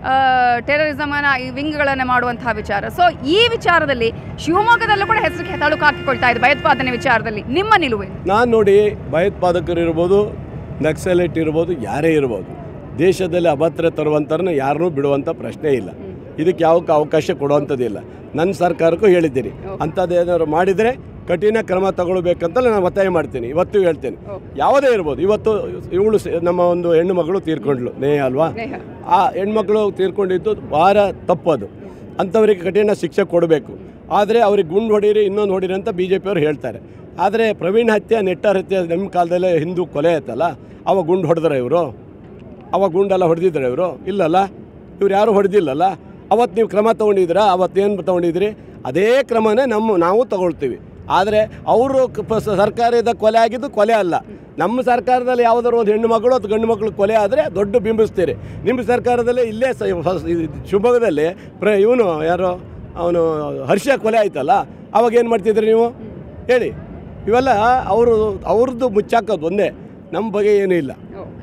ಟೆರರಿಸಮನ ಈ ವಿಂಗ್ಗಳನ್ನು ಮಾಡುವಂತಹ ವಿಚಾರ ಸೊ ಈ ವಿಚಾರದಲ್ಲಿ ಶಿವಮೊಗ್ಗದಲ್ಲೂ ಕೂಡ ಹೆಸರಿಗೆ ತಳುಕು ಹಾಕಿಕೊಳ್ತಾ ಇದೆ ಭಯೋತ್ಪಾದನೆ ವಿಚಾರದಲ್ಲಿ ನಿಮ್ಮ ನಿಲುವು ಏನು? ನಾನು ನೋಡಿ ಭಯೋತ್ಪಾದಕರು ಇರ್ಬೋದು ನಕ್ಸಲೈಟ್ ಇರ್ಬೋದು ಯಾರೇ ಇರ್ಬೋದು ದೇಶದಲ್ಲಿ ಅಭದ್ರ ತರುವಂಥವ್ರನ್ನ ಯಾರನ್ನೂ ಬಿಡುವಂಥ ಪ್ರಶ್ನೆ ಇಲ್ಲ ಇದಕ್ಕೆ ಯಾವಕ್ಕೆ ಅವಕಾಶ ಕೊಡುವಂಥದ್ದಿಲ್ಲ ನನ್ನ ಸರ್ಕಾರಕ್ಕೂ ಹೇಳಿದ್ದೀನಿ ಅಂಥದ್ದೇನಾದ್ರು ಮಾಡಿದರೆ ಕಠಿಣ ಕ್ರಮ ತಗೊಳ್ಬೇಕಂತಲೇ ನಾನು ಒತ್ತಾಯ ಮಾಡ್ತೀನಿ ಇವತ್ತು ಹೇಳ್ತೀನಿ ಯಾವುದೇ ಇರ್ಬೋದು ಇವತ್ತು ಇವಳು ಸ- ನಮ್ಮ ಒಂದು ಹೆಣ್ಣು ಮಗಳು ತೀರ್ಕೊಂಡ್ಲು ನೇಹ ಅಲ್ವಾ ನೇಹ ಆ ಹೆಣ್ಮಕ್ಳು ತೀರ್ಕೊಂಡಿದ್ದು ಭಾಳ ತಪ್ಪದು ಅಂಥವರಿಗೆ ಕಠಿಣ ಶಿಕ್ಷೆ ಕೊಡಬೇಕು ಆದರೆ ಅವ್ರಿಗೆ ಗುಂಡು ಹೊಡೀರಿ ಇನ್ನೊಂದು ಹೊಡೀರಿ ಅಂತ ಬಿ ಜೆ ಪಿಯವರು ಹೇಳ್ತಾರೆ ಆದರೆ ಪ್ರವೀಣ್ ಹತ್ಯೆ ನೆಟ್ಟರ್ ಹತ್ಯೆ ನಮ್ಮ ಕಾಲದಲ್ಲೇ ಹಿಂದೂ ಕೊಲೆ ಆಯ್ತಲ್ಲ ಅವಾಗ ಗುಂಡು ಹೊಡೆದ್ರೆ ಇವರು ಅವಾಗ ಗುಂಡೆಲ್ಲ ಹೊಡೆದಿದ್ರೆ ಇವರು ಇಲ್ಲಲ್ಲ ಇವ್ರು ಯಾರು ಹೊಡೆದಿಲ್ಲಲ್ಲ ಅವತ್ತು ನೀವು ಕ್ರಮ ತೊಗೊಂಡಿದ್ದೀರಾ ಅವತ್ತೇನು ತೊಗೊಂಡಿದ್ರಿ ಅದೇ ಕ್ರಮನೇ ನಮ್ಮ ನಾವು ತಗೊಳ್ತೀವಿ ಆದರೆ ಅವರು ಕ- ಪ- ಸರ್ಕಾರದ ಕೊಲೆ ಆಗಿದ್ದು ಕೊಲೆ ಅಲ್ಲ ನಮ್ಮ ಸರ್ಕಾರದಲ್ಲಿ ಯಾವುದಾದ್ರು ಒಂದು ಹೆಣ್ಣು ಮಗಳು ಅಥವಾ ಗಂಡು ಮಕ್ಕಳು ಕೊಲೆ ಆದರೆ ದೊಡ್ಡ ಬಿಂಬಿಸ್ತೀರಿ ನಿಮ್ಮ ಸರ್ಕಾರದಲ್ಲಿ ಇಲ್ಲೇ ಸ ಫಸ್- ಇದು ಶಿವಮೊಗ್ಗದಲ್ಲಿ ಪ್ರ ಇವನು ಯಾರು ಅವನು ಹರ್ಷ ಕೊಲೆ ಆಯ್ತಲ್ಲ ಅವಾಗ ಏನು ಮಾಡ್ತಿದ್ರಿ ನೀವು ಹೇಳಿ ಇವೆಲ್ಲ ಅವರು ಅವ್ರದ್ದು ಮುಚ್ಚಾಕೋದು ಒಂದೇ ನಮ್ಮ ಬಗ್ಗೆ ಏನೂ ಇಲ್ಲ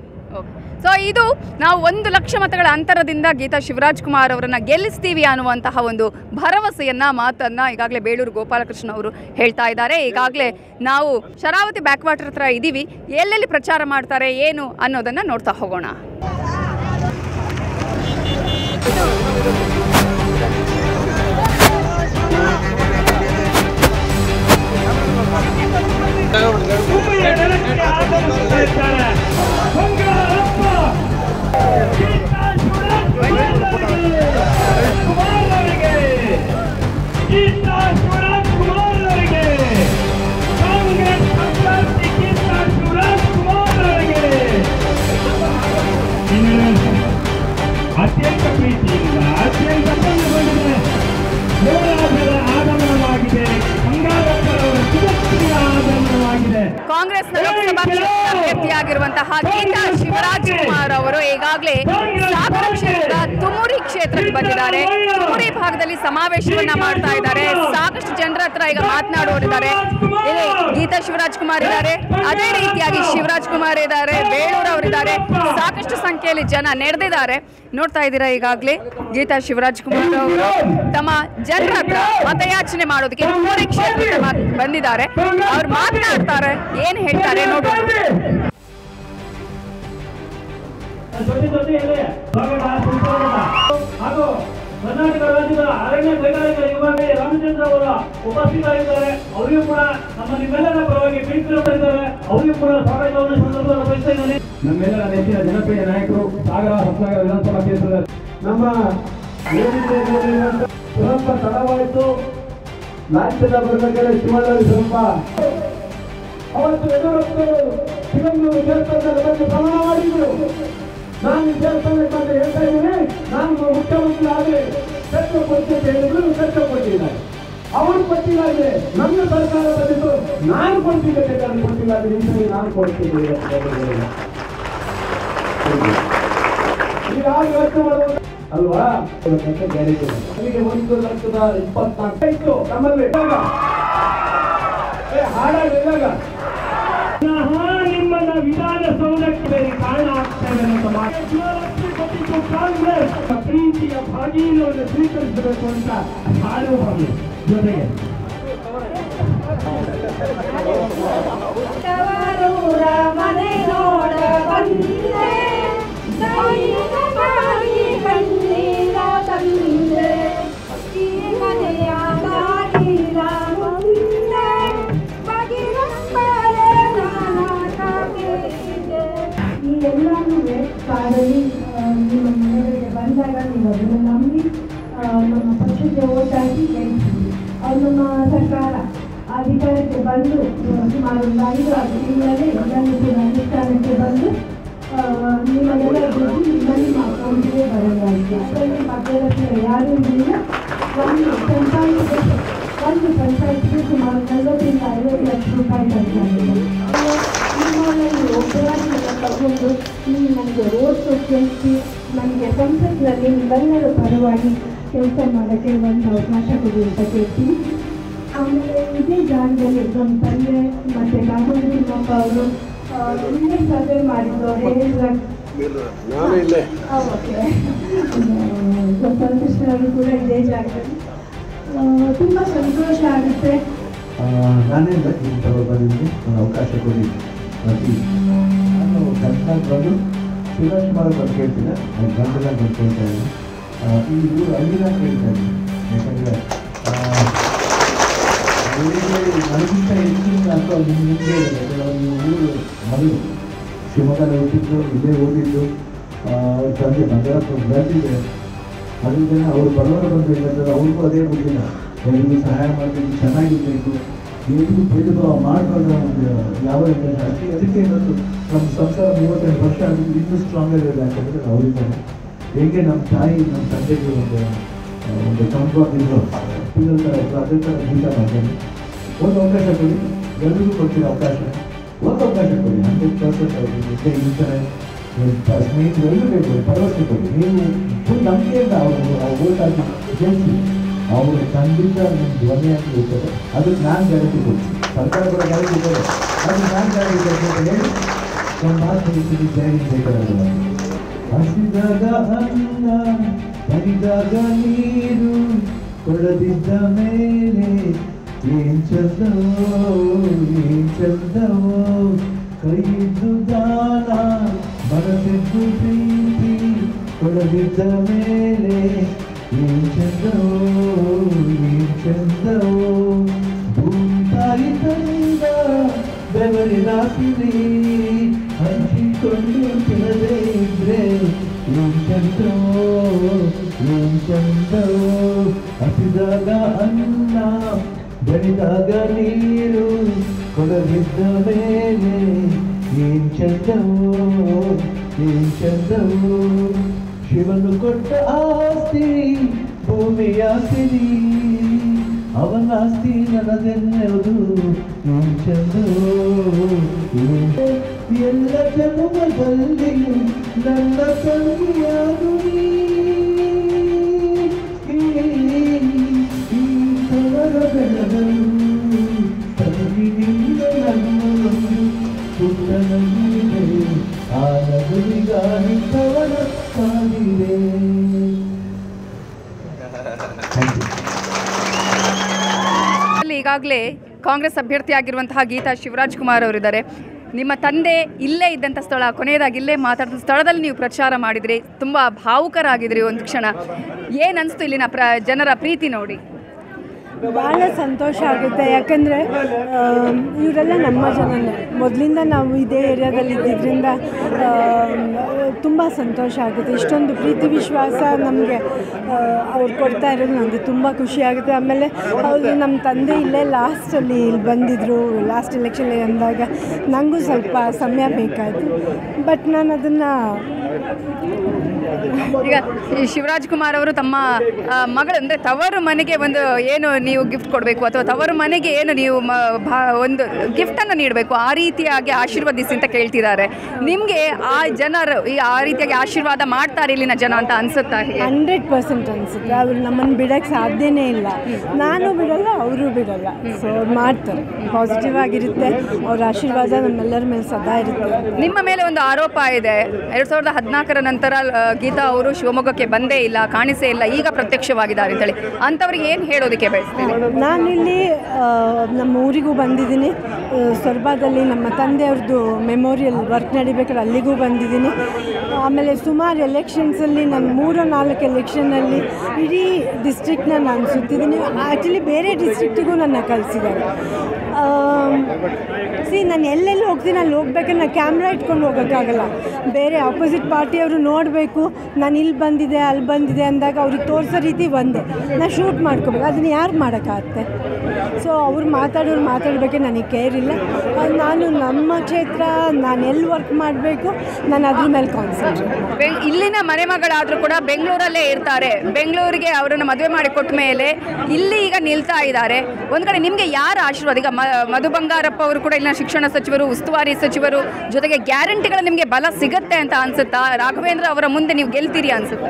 ಸೊ ಇದು ನಾವು ಒಂದು ಲಕ್ಷ ಮತಗಳ ಅಂತರದಿಂದ ಗೀತಾ ಶಿವರಾಜ್ ಕುಮಾರ್ ಅವರನ್ನ ಗೆಲ್ಲಿಸ್ತೀವಿ ಅನ್ನುವಂತಹ ಒಂದು ಭರವಸೆಯನ್ನ ಮಾತನ್ನ ಈಗಾಗಲೇ ಬೇಳೂರು ಗೋಪಾಲಕೃಷ್ಣ ಅವರು ಹೇಳ್ತಾ ಇದ್ದಾರೆ ಈಗಾಗಲೇ ನಾವು ಶರಾವತಿ ಬ್ಯಾಕ್ ವಾಟರ್ ಹತ್ರ ಇದ್ದೀವಿ ಎಲ್ಲೆಲ್ಲಿ ಪ್ರಚಾರ ಮಾಡ್ತಾರೆ ಏನು ಅನ್ನೋದನ್ನ ನೋಡ್ತಾ ಹೋಗೋಣ ಉಭಯ ಜನಕ್ಕೆ ಆಗಮಿಸುತ್ತಿದ್ದಾರೆ. ಬಂಗಾರಪ್ಪ ಗೀತಾ ಶಿವರಾಜ್ ಕುಮಾರ್ ಅವರಿಗೆ ಗೀತಾ ಶಿವರಾಜ್ ಕುಮಾರ್ ಅವರಿಗೆ ಕಾಂಗ್ರೆಸ್ ಅಭ್ಯರ್ಥಿ ಗೀತಾ ಶಿವರಾಜ್ ಕುಮಾರ್ ಅವರಿಗೆ ಇನ್ನು ಅತ್ಯಂತ ಪ್ರೀತಿಯಿಂದ ಅತ್ಯಂತ ಸಂತೋಷಗೊಂಡಿದೆ ಹೋರಾಟದ ಆಗಮನವಾಗಿದೆ ಬಂಗಾರಪ್ಪರವರ ಸುರಕ್ಷೆಯ ಆಗಮನವಾಗಿದೆ ಕಾಂಗ್ರೆಸ್ನ ಲೋಕಸಭಾ ಕ್ಷೇತ್ರದ ಅಭ್ಯರ್ಥಿಯಾಗಿರುವಂತಹ ಗೀತಾ ಶಿವರಾಜ್ ಕುಮಾರ್ ಅವರು ಈಗಾಗಲೇ ಸಾಗರ ಕ್ಷೇತ್ರದ ತುಮುರಿ ಕ್ಷೇತ್ರಕ್ಕೆ ಬಂದಿದ್ದಾರೆ ತುಮುರಿ ಭಾಗದಲ್ಲಿ ಸಮಾವೇಶವನ್ನ ಮಾಡ್ತಾ ಇದ್ದಾರೆ ಸಾಕಷ್ಟು ಜನರ ಹತ್ರ ಈಗ ಮಾತನಾಡೋರಿದ್ದಾರೆ ಇಲ್ಲಿ ಗೀತಾ ಶಿವರಾಜ್ ಕುಮಾರ್ ಇದ್ದಾರೆ ಅದೇ ರೀತಿಯಾಗಿ ಶಿವರಾಜ್ ಕುಮಾರ್ ಇದ್ದಾರೆ ಬೇಳೂರ್ ಅವರಿದ್ದಾರೆ ಸಾಕಷ್ಟು ಸಂಖ್ಯೆಯಲ್ಲಿ ಜನ ನೆರೆದಿದ್ದಾರೆ ನೋಡ್ತಾ ಇದ್ದೀರಾ ಈಗಾಗಲೇ ಗೀತಾ ಶಿವರಾಜ್ ಕುಮಾರ್ ಅವರು ತಮ್ಮ ಜನರ ಹತ್ರ ಮತಯಾಚನೆ ಮಾಡೋದಕ್ಕೆ ತುಮೂರಿ ಕ್ಷೇತ್ರಕ್ಕೆ ಮಾತ್- ಬಂದಿದ್ದಾರೆ ಅವ್ರು ಮಾತನಾಡ್ತಾರೆ ಏನ್ ಹೇಳ್ತಾರೆ ನೋಡೋಣ ಜೊತೆ ಜೊತೆಯಲ್ಲಿ ಹೋಗೋಣ, ಸುತ್ತೋಣ. ಹಾಗೂ ಕರ್ನಾಟಕ ರಾಜ್ಯದ ಅರಣ್ಯ ಕೈಗಾರಿಕಾ ವಿಭಾಗ ರಾಮಚಂದ್ರ ಅವರ ಉಪಸ್ಥಿತರಿದ್ದಾರೆ ಅವರಿಗೂ ಕೂಡ ನಮ್ಮ ನಿಮ್ಮೆಲ್ಲರ ಪರವಾಗಿ ಪ್ರೀತಿಗಳಿದ್ದಾರೆ ಅವರಿಗೂ ಕೂಡ ಸ್ವಾಗತವನ್ನು ಸಂದರ್ಭದಲ್ಲಿ ಬಯಸ್ತಾ ಇದ್ದೇನೆ ನಮ್ಮೆಲ್ಲರ ನೆಚ್ಚಿನ ಜನಪ್ರಿಯ ನಾಯಕರು ಸಾಗರ ಹೊಸನಗರ ವಿಧಾನಸಭಾ ಕ್ಷೇತ್ರದ ನಮ್ಮ ವೇದಿಕೆಯಲ್ಲಿ ಸ್ವಲ್ಪ ತಡವಾಯಿತು ರಾಜ್ಯದ ಬರ್ಬೇಕಾದ್ರೆ ಶಿವಳ್ಳಿ ಸ್ವಲ್ಪ ಅವತ್ತು ಯಡಿಯೂರಪ್ಪರು ಶಿವಣ್ಣೂರು ದೇವಸ್ಥಾನದ ಬಗ್ಗೆ ಪ್ರಮಾಣ ಮಾಡಿದ್ರು ನಾನು ಈ ದೇವಸ್ಥಾನಕ್ಕೆ ಬಂದು ಹೇಳ್ತಾ ಇದ್ದೀನಿ ನಾನು ಮುಖ್ಯಮಂತ್ರಿ ಆದರೆ ಸತ್ಯ ಕೊಡ್ತೀನಿ ಅಂತ ಹೇಳಿದ್ರು ಸತ್ಯ ಕೊಟ್ಟಿದ್ದಾರೆ ಅವರು ಕೊಟ್ಟಿಲ್ಲ ಅಂದ್ರೆ ನನ್ನ ಸರ್ಕಾರ ಬಂದಿದ್ದು ನಾನು ಕೊಡ್ತೀನಿ ಬೇಕಾದ್ರೆ ಕೊಟ್ಟಿಲ್ಲ ಅಂದ್ರೆ ಈ ಸರಿ ನಾನು ಕೊಡ್ತೀನಿ ಅಂತ ಹೇಳಿದ್ರು. ಈಗ ಆರು ಲಕ್ಷ ಮಾಡುವಾಗ ಅಲ್ವಾ ಲಕ್ಷ ಗ್ಯಾರಂಟಿ ಅಲ್ಲಿಗೆ ಒಂದು ಲಕ್ಷದ ಇಪ್ಪತ್ನಾಲ್ಕು ಇತ್ತು ನಮ್ಮಲ್ಲಿ ಇವಾಗ ಏ, ಹಾಡಾಡಿ ಇವಾಗ ಪುನಃ ನಿಮ್ಮನ್ನ ವಿಧಾನಸೌಧಕ್ಕೆ ಬೇರೆ ಕಾರಣ ಆಗ್ತಾ ಇದೆ ಅಂತ ಮಾತು. ಶಿವಲಕ್ಷ್ಮಿ ಕೊಟ್ಟಿದ್ದು ಕಾಂಗ್ರೆಸ್ ಪ್ರೀತಿಯ ಭಾಗೀನವನ್ನು ಸ್ವೀಕರಿಸಬೇಕು ಅಂತ ಹಾಡು ಹಾಡು ಜೊತೆಗೆ ತವರೂರ ಮನೆ ನೋಡ ಬಂದೆ ತಾಯಿನ ಬಾಯಿ ಕಣ್ಣೀರ ತಂದೆ ಈ ಮನೆಯ ಬಾಗಿಲ ಮುಂದೆ ಬಗಿರಂಬರೆ ನಾನಾಟ ಕೇಳಿದೆ ಈ ಎಲ್ಲನೂ ಕಾರಲ್ಲಿ ಆ, ನಿಮ್ಮ ಮನೆಗಳಿಗೆ ಬಂದಾಗ ನೀವು ಅದನ್ನು ನಂಬಿ ಆ, ನಮ್ಮ ಪಕ್ಷಕ್ಕೆ ಓಟ್ ಹಾಕಿ ಗೆಲ್ಲಿಸಿದ್ರಿ ಅದು ನಮ್ಮ ಸರ್ಕಾರ ಅಧಿಕಾರಕ್ಕೆ ಬಂದು ಆ, ಸುಮಾರು ಒಂದು ಐದು ಆರು ತಿಂಗಳಲ್ಲಿ ಎಲ್ಲನೂ ಕೂಡ ಅನುಷ್ಠಾನಕ್ಕೆ ಬಂದು ಆ, ನಿಮಗೆಲ್ಲ ದುಡ್ಡು ನಿಮ್ಮ ನಿಮ್ಮ ಅಕೌಂಟ್ಗೆ ಬರಲಾಗಿದೆ ಅದರಲ್ಲಿ ಮಧ್ಯವರ್ತಿಗಳು ಯಾರೂ ಇಲ್ಲ ಒಂದು ಪಂಚಾಯತ್ ಒಂದು ಪಂಚಾಯತ್ಗೆ ಸುಮಾರು ನಲವತ್ತರಿಂದ ಐವತ್ತು ಲಕ್ಷ ರೂಪಾಯಿ ಖರ್ಚಾಗಿದೆ ನಿಮ್ಮಲ್ಲಿ ಒಬ್ಬರನ್ನು ತಗೊಂಡು ನೀವು ನನಗೆ ಓಟ್ ಕಳಿಸಿ ನನಗೆ ಸಂಸತ್ನಲ್ಲಿ ನಿಮ್ಮೆಲ್ಲರ ಪರವಾಗಿ ಕೆಲಸ ಮಾಡೋಕ್ಕೆ ಒಂದು ಅವಕಾಶ ಕೊಡಿ ಅಂತ ಕೇಳ್ತೀನಿ ಆಮೇಲೆ ಇದೇ ಜಾಗದಲ್ಲಿ ನಮ್ಮ ತಂದೆ ಮತ್ತು ಕಾಮಂಜಿ ತಿಮ್ಮಪ್ಪ ಅವರು ಇಲ್ಲೇ ಸಭೆ ಮಾಡಿದ್ದು ಅವ್ರು ಹೇಳಿದ್ರು ನಾನು ಇಲ್ಲೇ ಓಕೆ ಗೋಪಾಲಕೃಷ್ಣ ಅವರು ಕೂಡ ಇದೇ ಜಾಗದಲ್ಲಿ ಆ, ತುಂಬ ಸಂತೋಷ ಆಗುತ್ತೆ ನಾನೇ ಈ ತಗೋ ಬಂದಿದ್ದೀನಿ ಒಂದು ಅವಕಾಶ ಕೊಡಿ ಪ್ರತಿ ನಾನು ಗಂಟಲು ಬಂದು ಶಿವರಾಜ್ ಕುಮಾರ್ ಬಂದು ಕೇಳ್ತಿಲ್ಲ ನಾನು ಗಂಟಲ ಬಂದು ಕೇಳ್ತಾ ಇದ್ದೀನಿ ಆ, ಈ ಊರು ಅಲ್ಲಿನ ಕೇಳ್ತಾ ಇದ್ದೀನಿ ಯಾಕಂದರೆ ನನಗಿಂತ ಹೆಚ್ಚಿನ ಅಥವಾ ನಿಮಗೆ ನೀವು ಊರು ಮಗಳು ಶಿವಮೊಗ್ಗದಲ್ಲಿ ಹುಟ್ಟಿದ್ದು ಇಲ್ಲೇ ಓದಿದ್ದು ಆ, ಅವ್ರ ತಂದೆ ಬಂಗಾರಪ್ಪ ಬೆಳೆದಿದೆ ಅದರಿಂದ ಅವ್ರು ಬಡವರ ಬಂದು ಹೇಳಿದ್ರೆ ಅವ್ರಿಗೂ ಅದೇ ಗೊತ್ತಿಲ್ಲ ಎಲ್ರಿಗೂ ಸಹಾಯ ಮಾಡಬೇಕು ಚೆನ್ನಾಗಿರ್ಬೇಕು ಎಲ್ರಿಗೂ ಭೇದ ಭಾವ ಮಾಡಬಾರ್ದು ಒಂದು ಯಾವ ರೀತಿ ಅದಕ್ಕೆ ಅದಕ್ಕೆ ಇವತ್ತು ನಮ್ಮ ಸಂಸಾರ ಮೂವತ್ತೆಂಟು ವರ್ಷ ಆಗಿದ್ದು ಇನ್ನೂ ಸ್ಟ್ರಾಂಗ್ ಆಗಿರೋದು ಯಾಕಂದರೆ ಅವರಿದ್ದಾರೆ ಹೇಗೆ ನಮ್ಮ ತಾಯಿ ನಮ್ಮ ತಂದೆಗೆ ಒಂದು ಆ, ಒಂದು ಕಂಪಾಗಿದ್ರು ಪಿಲ್ಲರ್ ಥರ ಇದ್ರು ಅದೇ ಥರ ಜೀತ ಮಾಡ್ತೀನಿ ಒಂದು ಅವಕಾಶ ಕೊಡಿ ಎಲ್ರಿಗೂ ಕೊಡ್ತೀವಿ ಅವಕಾಶ ಒಂದು ಅವಕಾಶ ಕೊಡಿ ಹಂಡ್ರೆಡ್ ಪರ್ಸೆಂಟ್ ಅವ್ರಿಗೆ ಈ ಥರ ಸ್ನೇಹಿತರು ಎಲ್ಲರೂ ಬೇಕು ಭರವಸೆ ಕೊಡಿ ನೀವು ಫುಲ್ ನಂಬಿಕೆಯಿಂದ ಅವರು ಓಟ್ ಹಾಕಿ ಗೆಲ್ಸಿ ಅವರು ಖಂಡಿತ ನಿಮ್ಮ ಧ್ವನಿಯಾಗಿ ಇರ್ತಾರೆ ಅದಕ್ಕೆ ನಾನು ಗ್ಯಾರಂಟಿ ಕೊಡ್ತೀನಿ ಸರ್ಕಾರ ಕೂಡ ಗ್ಯಾರಂಟಿ ಇದ್ದಾರೆ ಅದು ನಾನು ಗ್ಯಾರಂಟಿ ಕೊಡ್ತೀನಿ ಅಂತ ಹೇಳಿ ನಮ್ಮ ಮಾತು ಮುಗಿಸ್ತೀನಿ ಜೈ ಹಿಂದ್ ಜೈ ಕರ್ನಾಟಕ ಹಸಿದಾಗ ಅನ್ನ ಹರಿದಾಗ ನೀರು ಕೊಡದಿದ್ದ ಮೇಲೆ ಏನ್ ಚಂದವೋ ಏನ್ ಚಂದವೋ ಕೈಯಿದ್ದು ದಾನ ಮನಸ್ಸಿದ್ದು ಪ್ರೀತಿ ಕೊಡದಿದ್ದ ಮೇಲೆ ಏನ್ ಚಂದವೋ ಏನ್ ಚಂದವೋ ಭೂಮಿ ತಾಯಿ ತಂದ ಬೆವರಿನ ಸಿರಿ ಹಂಚಿಕೊಂಡು ತಿನ್ನದೇ ಇದ್ರೆ ಏನ್ ಚಂದವೋ ಏನ್ ಚಂದವೋ ಹಸಿದಾಗ ಅನ್ನ ಬೆಳೆದಾಗ ನೀರು ಕೊಡದಿದ್ದ ಮೇಲೆ ಏನ್ ಚಂದವೋ ಏನ್ ಚಂದವೋ ಶಿವನು ಕೊಟ್ಟ ಆಸ್ತಿ ಭೂಮಿಯ ಸಿರಿ ಅವನ ಆಸ್ತಿ ನನ್ನದೆನ್ನುವುದು ಏನ್ ಚಂದೋ ಎಲ್ಲ ಜನ್ಮದಲ್ಲಿಯೂ ನನ್ನ ತಂಗಿಯಾಗು ನೀ. ಈ ತವರ ಬೆಳಗಲು ತಂಗಿನಿಂದ ನನ್ನೊಂದು ಪುಟ್ಟ ನಗುವಿದೆ. ಆ ನಗುವಿಗಾಗಿ ತವರ ಕಾದಿದೆ ಥ್ಯಾಂಕ್ ಯು ಅಲ್ಲಿ ಈಗಾಗಲೇ ಕಾಂಗ್ರೆಸ್ ಅಭ್ಯರ್ಥಿಯಾಗಿರುವಂತಹ ಗೀತಾ ಶಿವರಾಜ್ ಕುಮಾರ್ ಅವರಿದ್ದಾರೆ ನಿಮ್ಮ ತಂದೆ ಇಲ್ಲೇ ಇದ್ದಂಥ ಸ್ಥಳ ಕೊನೆಯದಾಗಿ ಇಲ್ಲೇ ಮಾತಾಡಿದ ಸ್ಥಳದಲ್ಲಿ ನೀವು ಪ್ರಚಾರ ಮಾಡಿದ್ರಿ ತುಂಬ ಭಾವುಕರಾಗಿದ್ರಿ ಒಂದು ಕ್ಷಣ ಏನು ಅನಿಸ್ತು ಇಲ್ಲಿನ ಪ್ರ ಜನರ ಪ್ರೀತಿ ನೋಡಿ ಭಾಳ ಸಂತೋಷ ಆಗುತ್ತೆ ಯಾಕಂದರೆ ಇವರೆಲ್ಲ ನಮ್ಮ ಜನನೇ ಮೊದಲಿಂದ ನಾವು ಇದೇ ಏರಿಯಾದಲ್ಲಿ ಇದ್ದಿದ್ದರಿಂದ ತುಂಬ ಸಂತೋಷ ಆಗುತ್ತೆ ಇಷ್ಟೊಂದು ಪ್ರೀತಿ ವಿಶ್ವಾಸ ನಮಗೆ ಅವ್ರು ಕೊಡ್ತಾ ಇರೋದು ನನಗೆ ತುಂಬ ಖುಷಿ ಆಗುತ್ತೆ ಆಮೇಲೆ ಹೌದು ನಮ್ಮ ತಂದೆ ಇಲ್ಲೇ ಲಾಸ್ಟಲ್ಲಿ ಇಲ್ಲಿ ಬಂದಿದ್ದರು ಲಾಸ್ಟ್ ಎಲೆಕ್ಷನ್ ಅಂದಾಗ ನನಗೂ ಸ್ವಲ್ಪ ಸಮಯ ಬೇಕಾಯಿತು ಬಟ್ ನಾನು ಅದನ್ನು ಈಗ ಈ ಶಿವರಾಜ್ ಕುಮಾರ್ ಅವರು ತಮ್ಮ ಆ, ಮಗಳು ಅಂದರೆ ತವರು ಮನೆಗೆ ಒಂದು ಏನು ನೀವು ಗಿಫ್ಟ್ ಕೊಡಬೇಕು ಅಥವಾ ತವರು ಮನೆಗೆ ಏನು ನೀವು ಮ ಭಾ- ಒಂದು ಗಿಫ್ಟನ್ನು ನೀಡಬೇಕು ಆ ರೀತಿಯಾಗಿ ಆಶೀರ್ವದಿಸಿ ಅಂತ ಕೇಳ್ತಿದ್ದಾರೆ ನಿಮಗೆ ಆ ಜನರು ಈ ಆ ರೀತಿಯಾಗಿ ಆಶೀರ್ವಾದ ಮಾಡ್ತಾರೆ ಇಲ್ಲಿನ ಜನ ಅಂತ ಅನ್ಸುತ್ತಾ ಹೇಗೆ ಹಂಡ್ರೆಡ್ ಪರ್ಸೆಂಟ್ ಅನಿಸುತ್ತೆ ಅವ್ರು ನಮ್ಮನ್ನು ಬಿಡೋಕ್ಕೆ ಸಾಧ್ಯನೇ ಇಲ್ಲ ನಾನು ಬಿಡಲ್ಲ ಅವರು ಬಿಡಲ್ಲ ಸೊ ಅವ್ರು ಮಾಡ್ತಾರೆ ಪಾಸಿಟಿವ್ ಆಗಿರುತ್ತೆ ಅವ್ರ ಆಶೀರ್ವಾದ ನಮ್ಮೆಲ್ಲರ ಮೇಲೆ ಸದಾ ಇರುತ್ತೆ ನಿಮ್ಮ ಮೇಲೆ ಒಂದು ಆರೋಪ ಇದೆ ಎರಡ್ ಸಾವಿರದ ಹದಿನಾಲ್ಕರ ನಂತರ ಆ, ಗೀತಾ ಅವರು ಶಿವಮೊಗ್ಗಕ್ಕೆ ಬಂದೇ ಇಲ್ಲ ಕಾಣಿಸೇ ಇಲ್ಲ ಈಗ ಪ್ರತ್ಯಕ್ಷವಾಗಿದ್ದಾರೆ ಅಂತೇಳಿ ಅಂಥವ್ರಿಗೆ ಏನು ಹೇಳೋದಕ್ಕೆ ಬಯಸ್ತೀರಿ ನಾನಿಲ್ಲಿ ಆ, ನಮ್ಮ ಊರಿಗೂ ಬಂದಿದ್ದೀನಿ ಆ, ಸೊರಬಾದಲ್ಲಿ ನಮ್ಮ ತಂದೆಯವ್ರದ್ದು ಮೆಮೋರಿಯಲ್ ವರ್ಕ್ ನಡಿಬೇಕಾದ್ರೆ ಅಲ್ಲಿಗೂ ಬಂದಿದ್ದೀನಿ ಆಮೇಲೆ ಸುಮಾರು ಎಲೆಕ್ಷನ್ಸಲ್ಲಿ ನಾನು ಮೂರು ನಾಲ್ಕು ಎಲೆಕ್ಷನಲ್ಲಿ ಇಡೀ ಡಿಸ್ಟ್ರಿಕ್ಟ್ನ ನಾನು ಸುತ್ತಿದ್ದೀನಿ ಆ್ಯಕ್ಚುಲಿ ಬೇರೆ ಡಿಸ್ಟ್ರಿಕ್ಟಿಗೂ ನನ್ನ ಕಳಿಸಿದ್ದಾರೆ ಸಿ ನಾನು ಎಲ್ಲೆಲ್ಲಿ ಹೋಗ್ತೀನಿ ಅಲ್ಲಿ ಹೋಗ್ಬೇಕಾದ್ರೆ ನಾನು ಕ್ಯಾಮ್ರಾ ಇಟ್ಕೊಂಡು ಹೋಗೋಕ್ಕಾಗಲ್ಲ ಬೇರೆ ಆಪೋಸಿಟ್ ಪಾರ್ಟಿಯವರು ನೋಡಬೇಕು ನಾನು ಇಲ್ಲಿ ಬಂದಿದೆ ಅಲ್ಲಿ ಬಂದಿದೆ ಅಂದಾಗ ಅವ್ರಿಗೆ ತೋರಿಸೋ ರೀತಿ ಬಂದೆ ನಾನು ಶೂಟ್ ಮಾಡ್ಕೋಬೇಕು ಅದನ್ನ ಯಾರು ಮಾಡೋಕ್ಕಾಗತ್ತೆ ಸೊ ಅವ್ರು ಮಾತಾಡೋರು ಮಾತಾಡಬೇಕೆ ನನಗೆ ಕೇರ್ ಇಲ್ಲ ಆ, ನಾನು ನಮ್ಮ ಕ್ಷೇತ್ರ ನಾನು ಎಲ್ಲಿ ವರ್ಕ್ ಮಾಡಬೇಕು ನಾನು ಅದ್ರ ಮೇಲೆ ಕಾನ್ಸಂಟ್ರೇಟ್ ಬೆಂಗ್ ಇಲ್ಲಿನ ಮನೆ ಮಗಳಾದರೂ ಕೂಡ ಬೆಂಗಳೂರಲ್ಲೇ ಇರ್ತಾರೆ ಬೆಂಗಳೂರಿಗೆ ಅವರನ್ನು ಮದುವೆ ಮಾಡಿ ಕೊಟ್ಟ ಮೇಲೆ ಇಲ್ಲಿ ಈಗ ನಿಲ್ತಾ ಇದ್ದಾರೆ ಒಂದು ಕಡೆ ನಿಮಗೆ ಯಾರ ಆಶೀರ್ವಾದ ಈಗ ಮ ಮಧು ಬಂಗಾರಪ್ಪ ಅವರು ಕೂಡ ಇಲ್ಲಿನ ಶಿಕ್ಷಣ ಸಚಿವರು ಉಸ್ತುವಾರಿ ಸಚಿವರು ಜೊತೆಗೆ ಗ್ಯಾರಂಟಿಗಳು ನಿಮಗೆ ಬಲ ಸಿಗತ್ತೆ ಅಂತ ಅನ್ಸುತ್ತಾ ರಾಘವೇಂದ್ರ ಅವರ ಮುಂದೆ ನೀವು ಗೆಲ್ತೀರಿ ಅನ್ಸುತ್ತೆ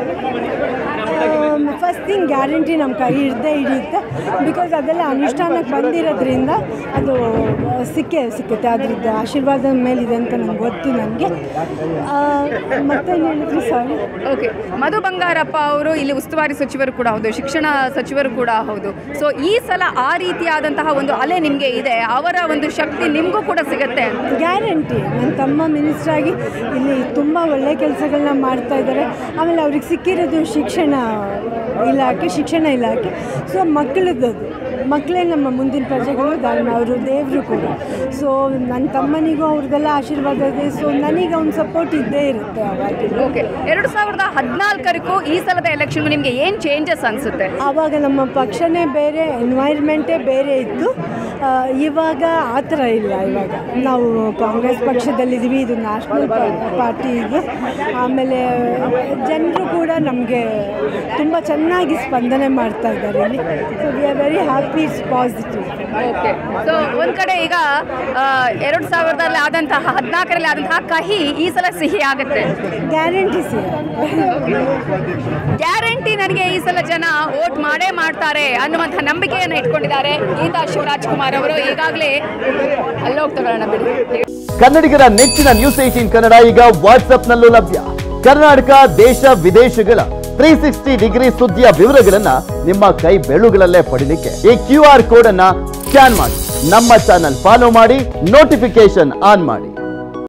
ಫಸ್ಟ್ ಥಿಂಗ್ ಗ್ಯಾರಂಟಿ ನಮ್ಮ ಕೈ ಹಿಡ್ದೇ ಹಿಡಿಯುತ್ತೆ ಬಿಕಾಸ್ ಅದೆಲ್ಲ ಅನುಷ್ಠಾನಕ್ಕೆ ಬಂದಿರೋದ್ರಿಂದ ಅದು ಆ, ಸಿಕ್ಕೇ ಸಿಕ್ಕುತ್ತೆ ಅದ್ರದ್ದು ಆಶೀರ್ವಾದ ಮೇಲಿದೆ ಅಂತ ನಂಗೆ ಗೊತ್ತು ನನಗೆ ಮತ್ತೇನು ಹೇಳಿದ್ರಿ ಸಾರಿ ಓಕೆ ಮಧು ಬಂಗಾರಪ್ಪ ಅವರು ಇಲ್ಲಿ ಉಸ್ತುವಾರಿ ಸಚಿವರು ಕೂಡ ಹೌದು ಶಿಕ್ಷಣ ಸಚಿವರು ಕೂಡ ಹೌದು ಸೊ ಈ ಸಲ ಆ ರೀತಿಯಾದಂತಹ ಒಂದು ಅಲೆ ನಿಮಗೆ ಇದೆ ಅವರ ಒಂದು ಶಕ್ತಿ ನಿಮಗೂ ಕೂಡ ಸಿಗತ್ತೆ ಅಂತ ಗ್ಯಾರಂಟಿ ನನ್ನ ತಮ್ಮ ಮಿನಿಸ್ಟ್ರ್ ಆಗಿ ಇಲ್ಲಿ ತುಂಬ ಒಳ್ಳೆ ಕೆಲಸಗಳನ್ನ ಮಾಡ್ತಾ ಇದ್ದಾರೆ ಆಮೇಲೆ ಅವ್ರಿಗೆ ಸಿಕ್ಕಿರೋದು ಶಿಕ್ಷಣ ಇಲಾಖೆ ಶಿಕ್ಷಣ ಇಲಾಖೆ ಸೊ ಮಕ್ಕಳದ್ದು ಅದು ಮಕ್ಕಳೇ ನಮ್ಮ ಮುಂದಿನ ಪ್ರಜೆಗಳು ದಾನ ಅವರು ದೇವರು ಕೂಡ ಸೊ ನನ್ನ ತಮ್ಮನಿಗೂ ಅವ್ರದ್ದೆಲ್ಲ ಆಶೀರ್ವಾದ ಇದೆ ಸೊ ನನಗೆ ಅವ್ನ ಸಪೋರ್ಟ್ ಇದ್ದೇ ಇರುತ್ತೆ ಅವಾಗ ಓಕೆ ಎರಡು ಸಾವಿರದ ಹದಿನಾಲ್ಕರಿಗೂ ಈ ಸಲದ ಎಲೆಕ್ಷನ್ ನಿಮಗೆ ಏನು ಚೇಂಜಸ್ ಅನಿಸುತ್ತೆ ಆವಾಗ ನಮ್ಮ ಪಕ್ಷನೇ ಬೇರೆ ಎನ್ವೈರ್ಮೆಂಟೇ ಬೇರೆ ಇತ್ತು ಆ, ಇವಾಗ ಆ ಥರ ಇಲ್ಲ ಇವಾಗ ನಾವು ಕಾಂಗ್ರೆಸ್ ಪಕ್ಷದಲ್ಲಿದ್ದೀವಿ ಇದು ನ್ಯಾಷನಲ್ ಪಾರ್ಟಿ ಇದು ಆಮೇಲೆ ಜನರು ಕೂಡ ನಮಗೆ ತುಂಬ ಚೆನ್ನಾಗಿ ಸ್ಪಂದನೆ ಮಾಡ್ತಾ ಇದ್ದಾರೆ ಇಲ್ಲಿ so we are very happy it's positive okay so ಒಂದು ಕಡೆ ಈಗ ಆ, ಎರಡು ಸಾವಿರದಲ್ಲಿ ಆದಂತಹ ಹದಿನಾಲ್ಕರಲ್ಲಿ ಆದಂತಹ ಕಹಿ ಈ ಸಲ ಸಿಹಿ ಆಗುತ್ತೆ ಗ್ಯಾರಂಟಿ ಸಿ ಗ್ಯಾರಂಟಿ ನನಗೆ ಈ ಸಲ ಜನ ವೋಟ್ ಮಾಡೇ ಮಾಡ್ತಾರೆ ಅನ್ನುವಂಥ ನಂಬಿಕೆಯನ್ನು ಇಟ್ಕೊಂಡಿದ್ದಾರೆ ಗೀತಾ ಶಿವರಾಜ್ ಕುಮಾರ್ ಅವರು ಈಗಾಗಲೇ ಅಲ್ಲೋಗಿ ತಗೊಳ್ಳೋಣ ಬಿಡಿ ಕನ್ನಡಿಗರ ನೆಚ್ಚಿನ ನ್ಯೂಸ್ ಏಟೀನ್ ಕನ್ನಡ ಈಗ ವಾಟ್ಸ್ಆಪ್ನಲ್ಲೂ ಲಭ್ಯ ಕರ್ನಾಟಕ ದೇಶ ವಿದೇಶಗಳ ತ್ರೀ ಸಿಕ್ಸ್ಟಿ ಡಿಗ್ರಿ ಸುದ್ದಿಯ ವಿವರಗಳನ್ನ ನಿಮ್ಮ ಕೈ ಬೆಳುಗಳಲ್ಲೇ ಪಡಿಲಿಕ್ಕೆ ಈ ಕ್ಯೂ ಆರ್ ಕೋಡ್ ಅನ್ನ ಸ್ಕ್ಯಾನ್ ಮಾಡಿ ನಮ್ಮ ಚಾನಲ್ ಫಾಲೋ ಮಾಡಿ ನೋಟಿಫಿಕೇಶನ್ ಆನ್ ಮಾಡಿ